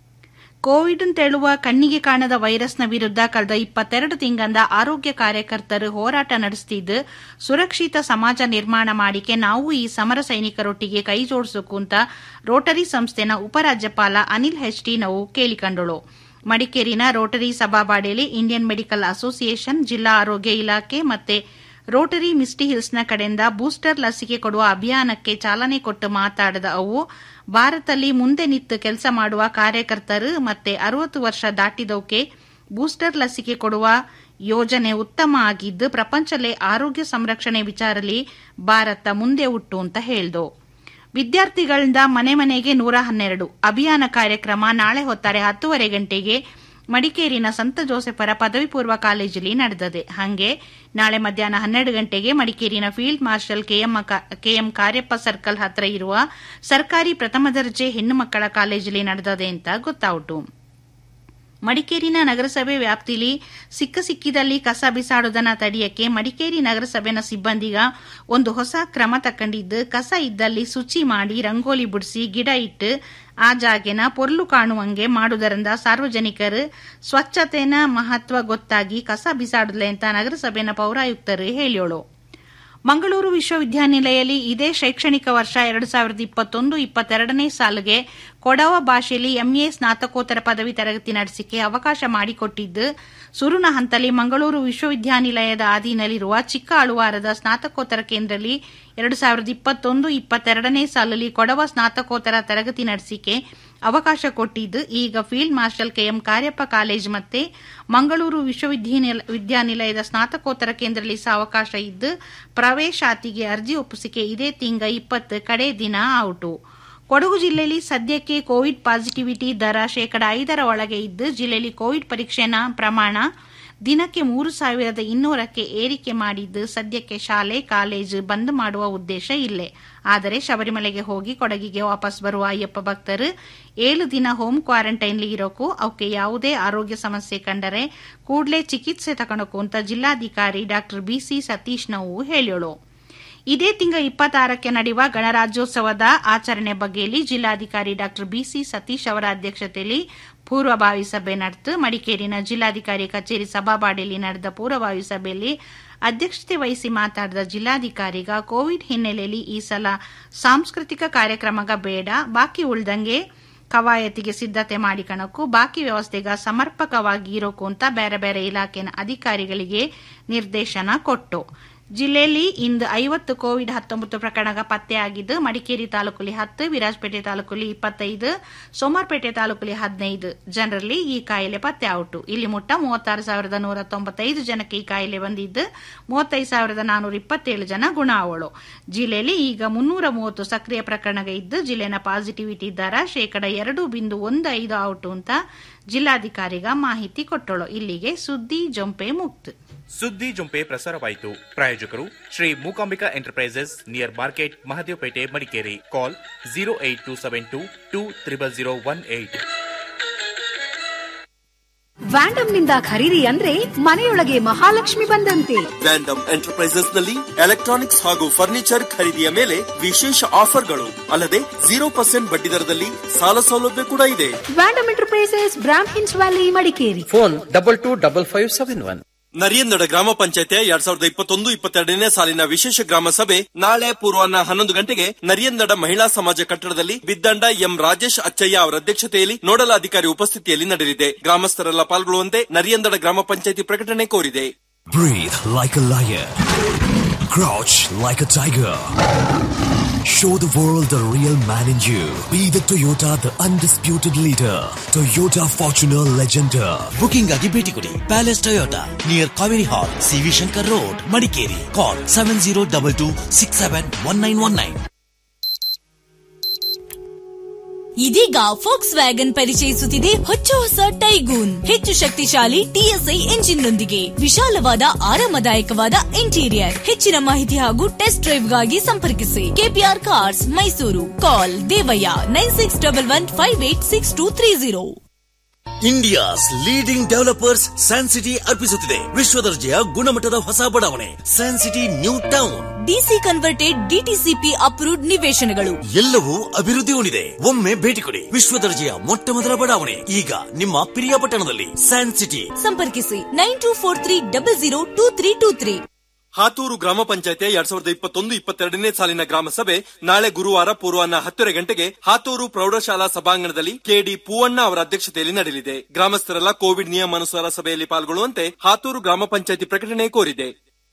ಕೋವಿಡ್ ಅಂತೇಳುವ ಕಣ್ಣಿಗೆ ಕಾಣದ ವೈರಸ್ನ ವಿರುದ್ಧ ಕಳೆದ ಇಪ್ಪತ್ತೆರಡು ತಿಂಗಳಿಂದ ಆರೋಗ್ಯ ಕಾರ್ಯಕರ್ತರು ಹೋರಾಟ ನಡೆಸುತ್ತಿದ್ದು ಸುರಕ್ಷಿತ ಸಮಾಜ ನಿರ್ಮಾಣ ಮಾಡಿಕೆ ನಾವು ಈ ಸಮರ ಸೈನಿಕರೊಟ್ಟಿಗೆ ಕೈ ಜೋಡಿಸಬೇಕು ಅಂತ ರೋಟರಿ ಸಂಸ್ಥೆನ ಉಪರಾಜ್ಯಪಾಲ ಅನಿಲ್ ಹೆಚ್ಟಿ ನಾವು ಕೇಳಿಕೊಂಡಳು ಮಡಿಕೇರಿನ ರೋಟರಿ ಸಭಾಬಾಡಿಯಲ್ಲಿ ಇಂಡಿಯನ್ ಮೆಡಿಕಲ್ ಅಸೋಸಿಯೇಷನ್ ಜಿಲ್ಲಾ ಆರೋಗ್ಯ ಇಲಾಖೆ ಮತ್ತೆ ರೋಟರಿ ಮಿಸ್ಟಿ ಹಿಲ್ಸ್ನ ಕಡೆಯಿಂದ ಬೂಸ್ಟರ್ ಲಸಿಕೆ ಕೊಡುವ ಅಭಿಯಾನಕ್ಕೆ ಚಾಲನೆ ಕೊಟ್ಟು ಮಾತಾಡಿದ ಅವು ಭಾರತದಲ್ಲಿ ಮುಂದೆ ನಿಂತು ಕೆಲಸ ಮಾಡುವ ಕಾರ್ಯಕರ್ತರು ಮತ್ತೆ ಅರವತ್ತು ವರ್ಷ ದಾಟಿದವಕ್ಕೆ ಬೂಸ್ಟರ್ ಲಸಿಕೆ ಕೊಡುವ ಯೋಜನೆ ಉತ್ತಮ ಆಗಿದ್ದು ಪ್ರಪಂಚದಲ್ಲೇ ಆರೋಗ್ಯ ಸಂರಕ್ಷಣೆ ವಿಚಾರದಲ್ಲಿ ಭಾರತ ಮುಂದೆ ಉಟ್ಟು ಅಂತ ಹೇಳ್ದು ವಿದ್ಯಾರ್ಥಿಗಳಿಂದ ಮನೆ ಮನೆಗೆ ನೂರ ಹನ್ನೆರಡು ಅಭಿಯಾನ ಕಾರ್ಯಕ್ರಮ ನಾಳೆ ಹೊತ್ತಾರೆ ಹತ್ತುವರೆ ಗಂಟೆಗೆ ಮಡಿಕೇರಿನ ಸಂತ ಜೋಸೆಫರ ಪದವಿ ಪೂರ್ವ ಕಾಲೇಜಲ್ಲಿ ನಡೆದಿದೆ ಹಾಗೆ ನಾಳೆ ಮಧ್ಯಾಹ್ನ ಹನ್ನೆರಡು ಗಂಟೆಗೆ ಮಡಿಕೇರಿನ field marshal K M Cariappa circle ಹತ್ರ ಇರುವ ಸರ್ಕಾರಿ ಪ್ರಥಮ ದರ್ಜೆ ಹೆಣ್ಣು ಮಕ್ಕಳ ಕಾಲೇಜಲ್ಲಿ ನಡೆದಿದೆ ಅಂತ ಗೊತ್ತಾಯಿತು ಮಡಿಕೇರಿನ ನಗರಸಭೆ ವ್ಯಾಪ್ತಿಲಿ ಸಿಕ್ಕ ಸಿಕ್ಕಿದಲ್ಲಿ ಕಸ ಬಿಸಾಡುವುದನ್ನ ತಡೆಯಕ್ಕೆ ಮಡಿಕೇರಿ ನಗರಸಭೆನ ಸಿಬ್ಬಂದಿಗ ಒಂದು ಹೊಸ ಕ್ರಮ ತಕೊಂಡಿದ್ದು ಕಸ ಇದ್ದಲ್ಲಿ ಶುಚಿ ಮಾಡಿ ರಂಗೋಲಿ ಬಿಡಿಸಿ ಗಿಡ ಇಟ್ಟು ಆ ಜಾಗೆನ ಪೊರ್ಲು ಕಾಣುವಂಗೆ ಮಾಡುವುದರಿಂದ ಸಾರ್ವಜನಿಕರು ಸ್ವಚ್ಛತೆನ ಮಹತ್ವ ಗೊತ್ತಾಗಿ ಕಸ ಬಿಸಾಡಲೆ ಅಂತ ನಗರಸಭೆನ ಪೌರಾಯುಕ್ತರು ಹೇಳಿಯೋಳು ಮಂಗಳೂರು ವಿಶ್ವವಿದ್ಯಾನಿಲಯದಲ್ಲಿ ಇದೇ ಶೈಕ್ಷಣಿಕ ವರ್ಷ ಎರಡು ಸಾವಿರದ ಇಪ್ಪತ್ತೊಂದು ಇಪ್ಪತ್ತೆರಡನೇ ಸಾಲಿಗೆ ಕೊಡವ ಭಾಷೆಯಲ್ಲಿ ಎಂಎ ಸ್ನಾತಕೋತ್ತರ ಪದವಿ ತರಗತಿ ನಡೆಸಿಕೆ ಅವಕಾಶ ಮಾಡಿಕೊಟ್ಟಿದ್ದು ಸುರುನ ಹಂತಲಿ ಮಂಗಳೂರು ವಿಶ್ವವಿದ್ಯಾನಿಲಯದ ಅಧೀನಲ್ಲಿರುವ ಚಿಕ್ಕ ಅಳುವಾರದ ಸ್ನಾತಕೋತ್ತರ ಕೇಂದ್ರದಲ್ಲಿ ಎರಡು ಸಾವಿರದ ಇಪ್ಪತ್ತೊಂದು ಇಪ್ಪತ್ತೆರಡನೇ ಸಾಲಲ್ಲಿ ಕೊಡವ ಸ್ನಾತಕೋತ್ತರ ತರಗತಿ ನಡೆಸಿಕೆ ಅವಕಾಶ ಕೊಟ್ಟಿದ್ದು ಈಗ field marshal K M Cariappa college ಮತ್ತೆ ಮಂಗಳೂರು ವಿಶ್ವವಿದ್ಯಾನಿಲಯದ ಸ್ನಾತಕೋತ್ತರ ಕೇಂದ್ರದಲ್ಲಿ ಸಹ ಅವಕಾಶ ಇದ್ದು ಪ್ರವೇಶಾತಿಗೆ ಅರ್ಜಿ ಒಪ್ಪಿಸಿಕೆ ಇದೇ ತಿಂಗ ಇಪ್ಪತ್ತು ಕಡೆ ದಿನ ಔಟು ಕೊಡಗು ಜಿಲ್ಲೆಯಲ್ಲಿ ಸದ್ಯಕ್ಕೆ ಕೋವಿಡ್ ಪಾಸಿಟಿವಿಟಿ ದರ ಶೇಕಡ ಐದರ ಒಳಗೆ ಇದ್ದು ಜಿಲ್ಲೆಯಲ್ಲಿ ಕೋವಿಡ್ ಪರೀಕ್ಷೆನ ಪ್ರಮಾಣ ದಿನಕ್ಕೆ ಮೂರು ಸಾವಿರದ ಇನ್ನೂರಕ್ಕೆ ಏರಿಕೆ ಮಾಡಿದ್ದು ಸದ್ಯಕ್ಕೆ ಶಾಲೆ ಕಾಲೇಜು ಬಂದ್ ಮಾಡುವ ಉದ್ದೇಶ ಇಲ್ಲೇ ಆದರೆ ಶಬರಿಮಲೆಗೆ ಹೋಗಿ ಕೊಡಗಿಗೆ ವಾಪಸ್ ಬರುವ ಅಯ್ಯಪ್ಪ ಭಕ್ತರು ಏಳು ದಿನ ಹೋಮ್ ಕ್ವಾರಂಟೈನ್ಲಿ ಇರೋಕು ಅವಕ್ಕೆ ಯಾವುದೇ ಆರೋಗ್ಯ ಸಮಸ್ಯೆ ಕಂಡರೆ ಕೂಡಲೇ ಚಿಕಿತ್ಸೆ ತಗೊಳಕು ಅಂತ ಜಿಲ್ಲಾಧಿಕಾರಿ ಡಾ ಬಿಸಿ ಸತೀಶ್ ನಾವು ಹೇಳಿಯೋಳು ಇದೇ ತಿಂಗಳ ಇಪ್ಪತ್ತಾರಕ್ಕೆ ನಡೆಯುವ ಗಣರಾಜ್ಯೋತ್ಸವದ ಆಚರಣೆ ಬಗ್ಗೆಯಲ್ಲಿ ಜಿಲ್ಲಾಧಿಕಾರಿ ಡಾ ಬಿಸಿ ಸತೀಶ್ ಅವರ ಅಧ್ಯಕ್ಷತೆಯಲ್ಲಿ ಪೂರ್ವಭಾವಿ ಸಭೆ ನಡೆದು ಮಡಿಕೇರಿನ ಜಿಲ್ಲಾಧಿಕಾರಿ ಕಚೇರಿ ಸಭಾಬಾಡಿಯಲ್ಲಿ ನಡೆದ ಪೂರ್ವಭಾವಿ ಸಭೆಯಲ್ಲಿ ಅಧ್ಯಕ್ಷತೆ ವಹಿಸಿ ಮಾತಾಡಿದ ಜಿಲ್ಲಾಧಿಕಾರಿಗ ಕೋವಿಡ್ ಹಿನ್ನೆಲೆಯಲ್ಲಿ ಈ ಸಲ ಸಾಂಸ್ಕೃತಿಕ ಕಾರ್ಯಕ್ರಮಗ ಬೇಡ ಬಾಕಿ ಉಳ್ದಂಗೆ ಕವಾಯತಿಗೆ ಸಿದ್ದತೆ ಮಾಡಿಕಣಕ್ಕೂ ಬಾಕಿ ವ್ಯವಸ್ಥೆಗ ಸಮರ್ಪಕವಾಗಿ ಇರೋಕು ಅಂತ ಬೇರೆ ಬೇರೆ ಇಲಾಖೆನ ಅಧಿಕಾರಿಗಳಿಗೆ ನಿರ್ದೇಶನ ಕೊಟ್ಟು ಜಿಲ್ಲೆಯಲ್ಲಿ ಇಂದು ಐವತ್ತು ಕೋವಿಡ್ ಹತ್ತೊಂಬತ್ತು ಪ್ರಕರಣ ಪತ್ತೆಯಾಗಿದ್ದು ಮಡಿಕೇರಿ ತಾಲೂಕಲ್ಲಿ ಹತ್ತು ವಿರಾಜಪೇಟೆ ತಾಲೂಕಲ್ಲಿ ಇಪ್ಪತ್ತೈದು ಸೋಮಾರ್ಪೇಟೆ ತಾಲೂಕಲ್ಲಿ ಹದಿನೈದು ಜನರಲ್ಲಿ ಈ ಕಾಯಿಲೆ ಪತ್ತೆ ಔಟು ಇಲ್ಲಿ ಮುಟ್ಟ ಮೂವತ್ತಾರು ಸಾವಿರದ ನೂರ ತೊಂಬತ್ತೈದು ಜನಕ್ಕೆ ಈ ಕಾಯಿಲೆ ಬಂದಿದ್ದು ಮೂವತ್ತೈದು ಸಾವಿರದ ನಾನೂರ ಇಪ್ಪತ್ತೇಳು ಜನ ಗುಣ ಅವಳು ಜಿಲ್ಲೆಯಲ್ಲಿ ಈಗ ಮುನ್ನೂರ ಮೂವತ್ತು ಸಕ್ರಿಯ ಪ್ರಕರಣ ಇದ್ದು ಜಿಲ್ಲೆನ ಪಾಸಿಟಿವಿಟಿ ದರ ಶೇಕಡ ಎರಡು ಬಿಂದು ಒಂದು ಐದು ಔಟು ಅಂತ ಜಿಲ್ಲಾಧಿಕಾರಿಗ ಮಾಹಿತಿ ಕೊಟ್ಟಳು ಇಲ್ಲಿಗೆ ಸುದ್ದಿ ಜೊಂಪೆ ಮುಕ್ತು ಸುದ್ದಿ ಜುಂಪೆ ಪ್ರಸಾರವಾಯಿತು ಪ್ರಾಯೋಜಕರು Shri Mookambika enterprises near market Mahadevpet Madikeri call zero eight two seven two two triple zero one eight Vandam ನಿಂದ ಖರೀದಿ ಅಂದ್ರೆ ಮನೆಯೊಳಗೆ ಮಹಾಲಕ್ಷ್ಮಿ ಬಂದಂತೆ ವ್ಯಾಂಡಮ್ ಎಂಟರ್ಪ್ರೈಸಸ್ ನಲ್ಲಿ ಎಲೆಕ್ಟ್ರಾನಿಕ್ಸ್ ಹಾಗೂ ಫರ್ನಿಚರ್ ಖರೀದಿಯ ಮೇಲೆ ವಿಶೇಷ ಆಫರ್ಗಳು ಅಲ್ಲದೆ ಜೀರೋ ಪರ್ಸೆಂಟ್ ಬಡ್ಡಿ ದರದಲ್ಲಿ ಸಾಲ ಸೌಲಭ್ಯ ಕೂಡ ಇದೆ Vandam enterprises Brahmins valley Madikeri phone double two double five seven one ನರಿಯನ್ನಡ ಗ್ರಾಮ ಪಂಚಾಯತ್ ಎರಡ್ ಸಾವಿರದ ಇಪ್ಪತ್ತೊಂದು ಇಪ್ಪತ್ತೆರಡನೇ ಸಾಲಿನ ವಿಶೇಷ ಗ್ರಾಮ ಸಭೆ ನಾಳೆ ಪೂರ್ವಾಹ್ನ ಹನ್ನೊಂದು ಗಂಟೆಗೆ ನರಿಯನ್ನಡ ಮಹಿಳಾ ಸಮಾಜ ಕಟ್ಟಡದಲ್ಲಿ ಬಿದ್ದಂಡ ಎಂ ರಾಜೇಶ್ ಅಚ್ಚಯ್ಯ ಅವರ ಅಧ್ಯಕ್ಷತೆಯಲ್ಲಿ ನೋಡಲ್ ಅಧಿಕಾರಿ ಉಪಸ್ಥಿತಿಯಲ್ಲಿ ನಡೆಯಲಿದೆ ಗ್ರಾಮಸ್ಥರೆಲ್ಲ ಪಾಲ್ಗೊಳ್ಳುವಂತೆ ನರಿಯಂದಡ ಗ್ರಾಮ ಪಂಚಾಯತಿ ಪ್ರಕಟಣೆ ಕೋರಿದೆ Breathe like a lion. Crouch like a tiger. Show the world the real man in you. Be the Toyota, the undisputed leader. Toyota Fortuner Legender. Booking ಆಗಿ ಭೇಟಿ ಕೊಡಿ palace Toyota near Kaveri hall C V Shankar road Madikeri call seven zero double two six seven one nine one nine ಇದೀಗ Volkswagen ಪರಿಚಯಿಸುತ್ತಿದೆ ಹೊಚ್ಚ ಹೊಸ Taigun ಹೆಚ್ಚು ಶಕ್ತಿಶಾಲಿ TSI engine ನೊಂದಿಗೆ ವಿಶಾಲವಾದ ಆರಾಮದಾಯಕವಾದ ಇಂಟೀರಿಯರ್ ಹೆಚ್ಚಿನ ಮಾಹಿತಿ ಹಾಗೂ ಟೆಸ್ಟ್ ಡ್ರೈವ್ಗಾಗಿ ಸಂಪರ್ಕಿಸಿ ಕೆಪಿಆರ್ ಕಾರ್ಸ್ ಮೈಸೂರು ಕಾಲ್ ದೇವಯ್ಯ nine six double one five eight six two three zero India's leading developers San city ಅರ್ಪಿಸುತ್ತಿದೆ ವಿಶ್ವದರ್ಜೆಯ ಗುಣಮಟ್ಟದ ಹೊಸ ಬಡಾವಣೆ San city new town DC converted DTCP approved ನಿವೇಶನಗಳು ಎಲ್ಲವೂ ಅಭಿವೃದ್ಧಿ ಹೊಂದಿದೆ ಒಮ್ಮೆ ಭೇಟಿ ಕೊಡಿ ವಿಶ್ವದರ್ಜೆಯ ಮೊಟ್ಟ ಮೊದಲ ಬಡಾವಣೆ ಈಗ ನಿಮ್ಮ ಪ್ರಿಯಪಟ್ಟಣದಲ್ಲಿ ಸ್ಯಾನ್ ಸಿಟಿ ಸಂಪರ್ಕಿಸಿ nine two four three double zero two three two three Haturu ಗ್ರಾಮ ಪಂಚಾಯತಿ ಎರಡ್ ಸಾವಿರದ ಇಪ್ಪತ್ತೊಂದು ಇಪ್ಪತ್ತೆರಡನೇ ಸಾಲಿನ ಗ್ರಾಮ ಸಭೆ ನಾಳೆ ಗುರುವಾರ ಪೂರ್ವಾಹ್ನ ಹತ್ತುವರೆ ಗಂಟೆಗೆ ಹಾತೂರು ಪ್ರೌಢಶಾಲಾ ಸಭಾಂಗಣದಲ್ಲಿ ಕೆಡಿ ಪೂವಣ್ಣ ಅವರ ಅಧ್ಯಕ್ಷತೆಯಲ್ಲಿ ನಡೆಯಲಿದೆ ಗ್ರಾಮಸ್ಥರೆಲ್ಲ ಕೋವಿಡ್ ನಿಯಮಾನುಸಾರ ಸಭೆಯಲ್ಲಿ ಪಾಲ್ಗೊಳ್ಳುವಂತೆ ಹಾತೂರು ಗ್ರಾಮ ಪಂಚಾಯತಿ ಪ್ರಕಟಣೆ ಕೋರಿದೆ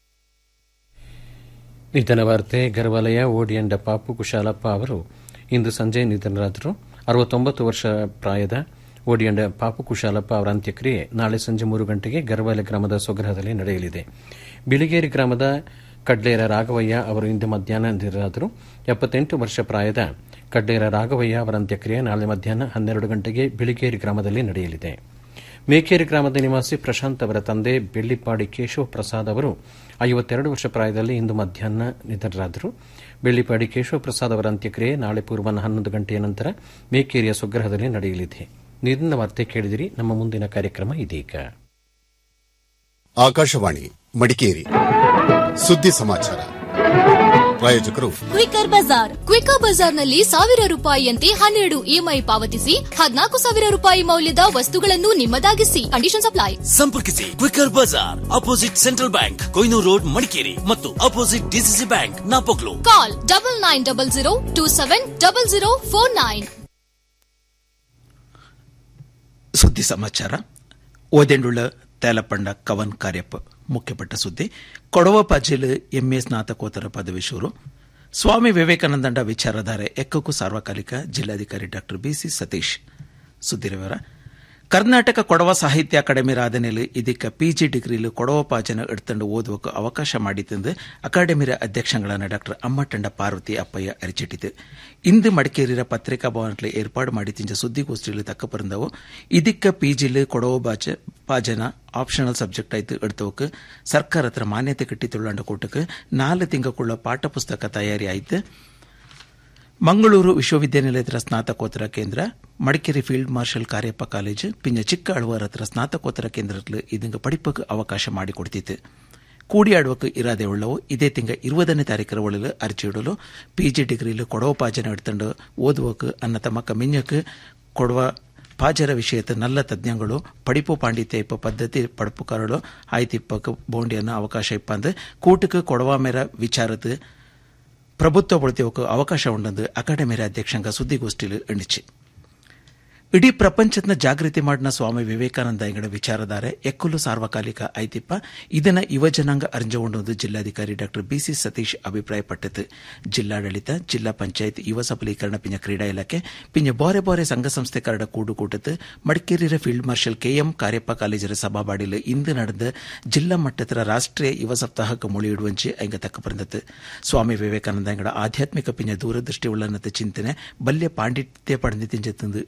ನಿಧನ ವಾರ್ತೆ ಗರ್ವಾಲಯ ಓಡಿಯಂಡ ಪಾಪು ಕುಶಾಲಪ್ಪ ಅವರು ಇಂದು ಸಂಜೆ ನಿಧನರಾದರು ಅರವತ್ತೊಂಬತ್ತು ವರ್ಷ ಪ್ರಾಯದ ಓಡಿಯಂಡ ಪಾಪು ಕುಶಾಲಪ್ಪ ಅವರ ಅಂತ್ಯಕ್ರಿಯೆ ನಾಳೆ ಸಂಜೆ ಮೂರು ಗಂಟೆಗೆ ಗರ್ವಾಲೆ ಗ್ರಾಮದ ಸ್ವಗೃಹದಲ್ಲಿ ನಡೆಯಲಿದೆ ಬಿಳಿಗೇರಿ ಗ್ರಾಮದ ಕಡ್ಲೇರ ರಾಘವಯ್ಯ ಅವರು ಇಂದು ಮಧ್ಯಾಹ್ನ ನಿಧನರಾದರು ಎಪ್ಪತ್ತೆಂಟು ವರ್ಷ ಪ್ರಾಯದ ಕಡ್ಲೇರ ರಾಘವಯ್ಯ ಅವರ ಅಂತ್ಯಕ್ರಿಯೆ ನಾಳೆ ಮಧ್ಯಾಹ್ನ ಹನ್ನೆರಡು ಗಂಟೆಗೆ ಬಿಳಿಗೇರಿ ಗ್ರಾಮದಲ್ಲಿ ನಡೆಯಲಿದೆ ಮೇಕೇರಿ ಗ್ರಾಮದ ನಿವಾಸಿ ಪ್ರಶಾಂತ್ ಅವರ ತಂದೆ ಬೆಳ್ಳಿಪಾಡಿ ಕೇಶವ ಪ್ರಸಾದ್ ಅವರು ಐವತ್ತೆರಡು ವರ್ಷ ಪ್ರಾಯದಲ್ಲಿ ಇಂದು ಮಧ್ಯಾಹ್ನ ನಿಧನರಾದರು ಬೆಳ್ಳಿಪಾಡಿ ಕೇಶವ ಪ್ರಸಾದ್ ಅವರ ಅಂತ್ಯಕ್ರಿಯೆ ನಾಳೆ ಪೂರ್ವಾಹ್ನ ಹನ್ನೊಂದು ಗಂಟೆಯ ನಂತರ ಮೇಕೇರಿಯ ಸ್ವಗ್ರಹದಲ್ಲಿ ನಡೆಯಲಿದೆ ನಿಧನ ವಾರ್ತೆ ಕೇಳಿದಿರಿ ನಮ್ಮ ಮುಂದಿನ ಕಾರ್ಯಕ್ರಮ ಇದೀಗ ಆಕಾಶವಾಣಿ ಮಡಿಕೇರಿ ಸುದ್ದಿ ಸಮಾಚಾರ ಪ್ರಾಯೋಜಕರು ಕ್ವಿಕರ್ ಬಜಾರ್ ಕ್ವಿಕರ್ ಬಜಾರ್ನಲ್ಲಿ ಸಾವಿರ ರೂಪಾಯಿಯಂತೆ ಹನ್ನೆರಡು ಇಎಂಐ ಪಾವತಿಸಿ ಹದಿನಾಲ್ಕು ಸಾವಿರ ರೂಪಾಯಿ ಮೌಲ್ಯದ ವಸ್ತುಗಳನ್ನು ನಿಮ್ಮದಾಗಿಸಿ ಕಂಡೀಷನ್ ಅಪ್ಲೈ ಸಂಪರ್ಕಿಸಿ ಕ್ವಿಕರ್ ಬಜಾರ್ opposite central bank Koynuru road Madikeri ಮತ್ತು opposite DCC bank Napoklu call double nine double zero two seven double zero four nine ಸುದ್ದಿ ಸಮಾಚಾರ ಓದೆಂಡುಳ್ಳ ತೇಲಪಂಡ ಕವನ್ ಕಾರ್ಯಪ್ಪ ಮುಖ್ಯಪಟ್ಟ ಸುದ್ದಿ ಕೊಡವ ಪಾಜೀಲ್ ಎಂಎ ಸ್ನಾತಕೋತ್ತರ ಪದವಿ ಶೂರು ಸ್ವಾಮಿ ವಿವೇಕಾನಂದಂಡ ವಿಚಾರಧಾರೆ ಎಕ್ಕಕ್ಕೂ ಸಾರ್ವಕಾಲಿಕ ಜಿಲ್ಲಾಧಿಕಾರಿ ಡಾ ಬಿಸಿ ಸತೀಶ್ ಸುದ್ದಿ ವಿವರ ಕರ್ನಾಟಕ ಕೊಡವ ಸಾಹಿತ್ಯ ಅಕಾಡೆಮಿ ರಾಧನೆಯಲ್ಲಿ ಇದಕ್ಕೆ ಪಿಜಿ ಡಿಗ್ರಿಲು ಕೊಡವ ಪಾಜನ ಎಡ್ತಂಡು ಓದುವಕ್ಕೆ ಅವಕಾಶ ಮಾಡಿತೆಂದು ಅಕಾಡೆಮಿರ ಅಧ್ಯಕ್ಷಗಳಾன ಡಾ ಅಮ್ಮಟಂಡ ಪಾರ್ವತಿ ಅಪ್ಪಯ್ಯ ಅರಿಚಿಟ್ಟಿತು ಇಂದು ಮಡಿಕೇರಿಯ ಪತ್ರಿಕಾ ಭವನದಲ್ಲಿ ಏರ್ಪಾಡು ಮಾಡಿ ತಿಂಜ ಸುದ್ದಿಗೋಷ್ಠಿಯಲ್ಲಿ ತಕ್ಕ ಪರಂದವು ಇದಕ್ಕೆ ಪಿಜಿಲು ಕೊಡವ ಬಾಚ ಪಾಜನ ಆಪ್ಷನಲ್ ಸಬ್ಜೆಕ್ಟ್ ಆಯ್ತು ಎಡ್ತವಕ್ಕೆ ಸರ್ಕಾರ ಹತ್ರ ಮಾನ್ಯತೆ ಕಟ್ಟಿ ತುಳ್ಳಂಡ ಕೂಟಕ್ಕೆ ನಾಲ್ಕು ತಿಂಗಳ ಪಾಠ ಪುಸ್ತಕ ತಯಾರಿ ಆಯ್ತು ಮಂಗಳೂರು ವಿಶ್ವವಿದ್ಯಾನಿಲಯದ ಸ್ನಾತಕೋತ್ತರ ಕೇಂದ್ರ Madikeri field marshal Cariappa college ಪಿಂಜ ಚಿಕ್ಕ ಅಳುವರ ಹತ್ರ ಸ್ನಾತಕೋತ್ತರ ಕೇಂದ್ರದಲ್ಲಿ ಇದಂಗ ಪಡಿಪಕ್ಕೆ ಅವಕಾಶ ಮಾಡಿಕೊಡ್ತಿತ್ತು ಕೂಡಿಯಾಡುವಕ್ಕೆ ಇರಾದೆ ಉಳ್ಳವು ಇದೇ ತಿಂಗ ಇರುವುದನೇ ತಾರೀಕರ ಒಳಲು ಅರ್ಜಿಯಿಡಲು ಪಿಜಿ ಡಿಗ್ರಿಲು ಕೊಡವ ಪಾಜನ ಎಡ್ತಂಡು ಓದುವಕ್ಕೆ ಅನ್ನ ತಮ್ಮಕ್ಕ ಮಿಂಜಕ್ಕೆ ಕೊಡುವ ಪಾಜರ ವಿಷಯದ ನಲ್ಲ ತಜ್ಞಗಳು ಪಡಿಪು ಪಾಂಡಿತ್ಯ ಇಪ್ಪ ಪದ್ಧತಿ ಪಡಪುಕಾರಳು ಆಯ್ತಿಪ್ಪಕ್ಕೆ ಬೋಂಡಿಯನ್ನು ಅವಕಾಶ ಇಪ್ಪಂದು ಕೂಟಕ್ಕೆ ಕೊಡವ ಮೇರ ವಿಚಾರದ ಪ್ರಭುತ್ವ ಬಳತಿಯೋಕೆ ಅವಕಾಶ ಉಂಡಂದು ಅಕಾಡೆಮಿಯ ಅಧ್ಯಕ್ಷಂಗ ಸುದ್ದಿಗೋಷ್ಠಿಯಲ್ಲಿ ಎಣಿಚಿ ಇಡೀ ಪ್ರಪಂಚದ ಜಾಗೃತಿ ಮಾಡಿನ ಸ್ವಾಮಿ ವಿವೇಕಾನಂದ ಎಂಗಡ ವಿಚಾರಧಾರೆ ಎಕ್ಕುಲು ಸಾರ್ವಕಾಲಿಕ ಐತಿಪ್ಪ ಇದನ್ನ ಯುವ ಜನಾಂಗ ಅರ್ಜಗೊಂಡು ಜಿಲ್ಲಾಧಿಕಾರಿ ಡಾ ಬಿಸಿ ಸತೀಶ್ ಅಭಿಪ್ರಾಯಪಟ್ಟது ಜಿಲ್ಲಾಡಳಿತ ಜಿಲ್ಲಾ ಪಂಚಾಯತ್ ಯುವ ಸಬಲೀಕರಣ ಪಿಂಜ ಕ್ರೀಡಾ ಇಲಾಖೆ ಪಿಂಜ ಬಾರೆ ಬಾರೆ ಸಂಘ ಸಂಸ್ಥೆ ಕರಡ ಕೂಡು ಕೂಟത്ത് ಮಡಿಕೇರಿಯ ಫೀಲ್ಡ್ ಮಾರ್ಷಲ್ ಕೆಎಂ ಕಾರ್ಯಪ್ಪ ಕಾಲೇಜರ ಸಭಾಬಾಡಿಲ್ ಇಂದು ನಡೆದ ಜಿಲ್ಲಾ ಮಟ್ಟದ ರಾಷ್ಟ್ರೀಯ ಯುವ ಸಪ್ತಾಹಕ್ಕೆ ಮೊಳಿಯಿಡುವಂಚೆ ಐಂಗ ತಕ್ಕ ಬಂದತ್ತು ಸ್ವಾಮಿ ವಿವೇಕಾನಂದ ಎಂಗಡ ಆಧ್ಯಾತ್ಮಿಕ ಪಿಂಜ ದೂರದೃಷ್ಟಿ ಉಳ್ಳನತ ಚಿಂತನೆ ಬಲ್ಯ ಪಾಂಡಿತ್ಯ ಪಡೆದು ತಿಂಜೆತ್ತಂದು ಎಣ್ಣಿಚೆ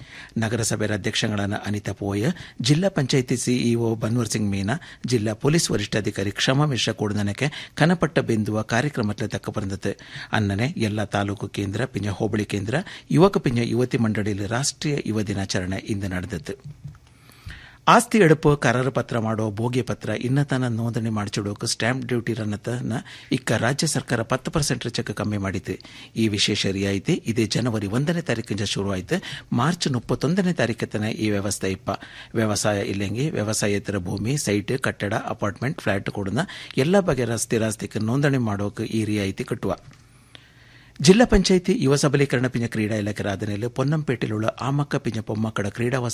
ನಗರಸಭೆ ಅಧ್ಯಕ್ಷಗಳಾದ ಅನಿತಾ ಪೋಯ ಜಿಲ್ಲಾ ಪಂಚಾಯಿತಿ ಸಿಇಒ ಬನ್ವರ್ ಸಿಂಗ್ ಮೀನಾ ಜಿಲ್ಲಾ ಪೊಲೀಸ್ ವರಿಷ್ಠಾಧಿಕಾರಿ ಕ್ಷಮಾ ಮಿಶ್ರ ಕೂಡದನಕ್ಕೆ ಕನಪಟ್ಟ ಬಿಂದುವ ಕಾರ್ಯಕ್ರಮത്തിൽ ತಕ್ಕ ಬಂದದ್ದು ಅನ್ನನೆ ಎಲ್ಲ ತಾಲೂಕು ಕೇಂದ್ರ ಪಿಂಜ ಹೋಬಳಿ ಕೇಂದ್ರ ಯುವಕ ಪಿಂಜ ಯುವತಿ ಮಂಡಳಿಯಲ್ಲಿ ರಾಷ್ಟ್ರೀಯ ಯುವ ದಿನಾಚರಣೆ ಇಂದು ನಡೆದದ್ದು ಆಸ್ತಿ ಎಡಪು ಕರಾರು ಪತ್ರ ಮಾಡೋ ಬೋಗಿ ಪತ್ರ ಇನ್ನತನ ನೋಂದಣಿ ಮಾಡಿಸಿಡೋಕೆ ಸ್ಟಾಂಪ್ ಡ್ಯೂಟಿ ರನ್ನತನ ಇಕ್ಕ ರಾಜ್ಯ ಸರ್ಕಾರ ಪತ್ತು ಪರ್ಸೆಂಟ್ ಚೆಕ್ ಕಮ್ಮಿ ಮಾಡಿತು ಈ ವಿಶೇಷ ರಿಯಾಯಿತಿ ಇದೇ ಜನವರಿ ಒಂದನೇ ತಾರೀಕಿಂದ ಶುರುವಾಯಿತು ಮಾರ್ಚ್ ಮುಪ್ಪತ್ತೊಂದನೇ ತಾರೀಕು ತನ ಈ ವ್ಯವಸ್ಥೆ ಇಪ್ಪ ವ್ಯವಸಾಯ ಇಲ್ಲಂಗಿ ವ್ಯವಸಾಯೇತರ ಭೂಮಿ ಸೈಟ್ ಕಟ್ಟಡ ಅಪಾರ್ಟ್ಮೆಂಟ್ ಫ್ಲಾಟ್ ಕೂಡ ಎಲ್ಲ ಬಗೆಯ ಸ್ಥಿರಾಸ್ತಿಗೆ ನೋಂದಣಿ ಮಾಡೋಕೆ ಈ ರಿಯಾಯಿತಿ ಕಟ್ಟುವ ಜಿಲ್ಲಾ ಪಂಚಾಯಿತಿ ಯುವ ಸಬಲೀಕರಣ ಪಿಂಜ ಕ್ರೀಡಾ ಇಲಾಖೆ ರಾಧನೆಯಲ್ಲಿ ಪೊನ್ನಂಪೇಟೆയിലുള്ള ಆಮಕ್ಕ ಪಿಂಜ ಪೊಮ್ಮಕ್ಕಡ ಕ್ರೀಡಾ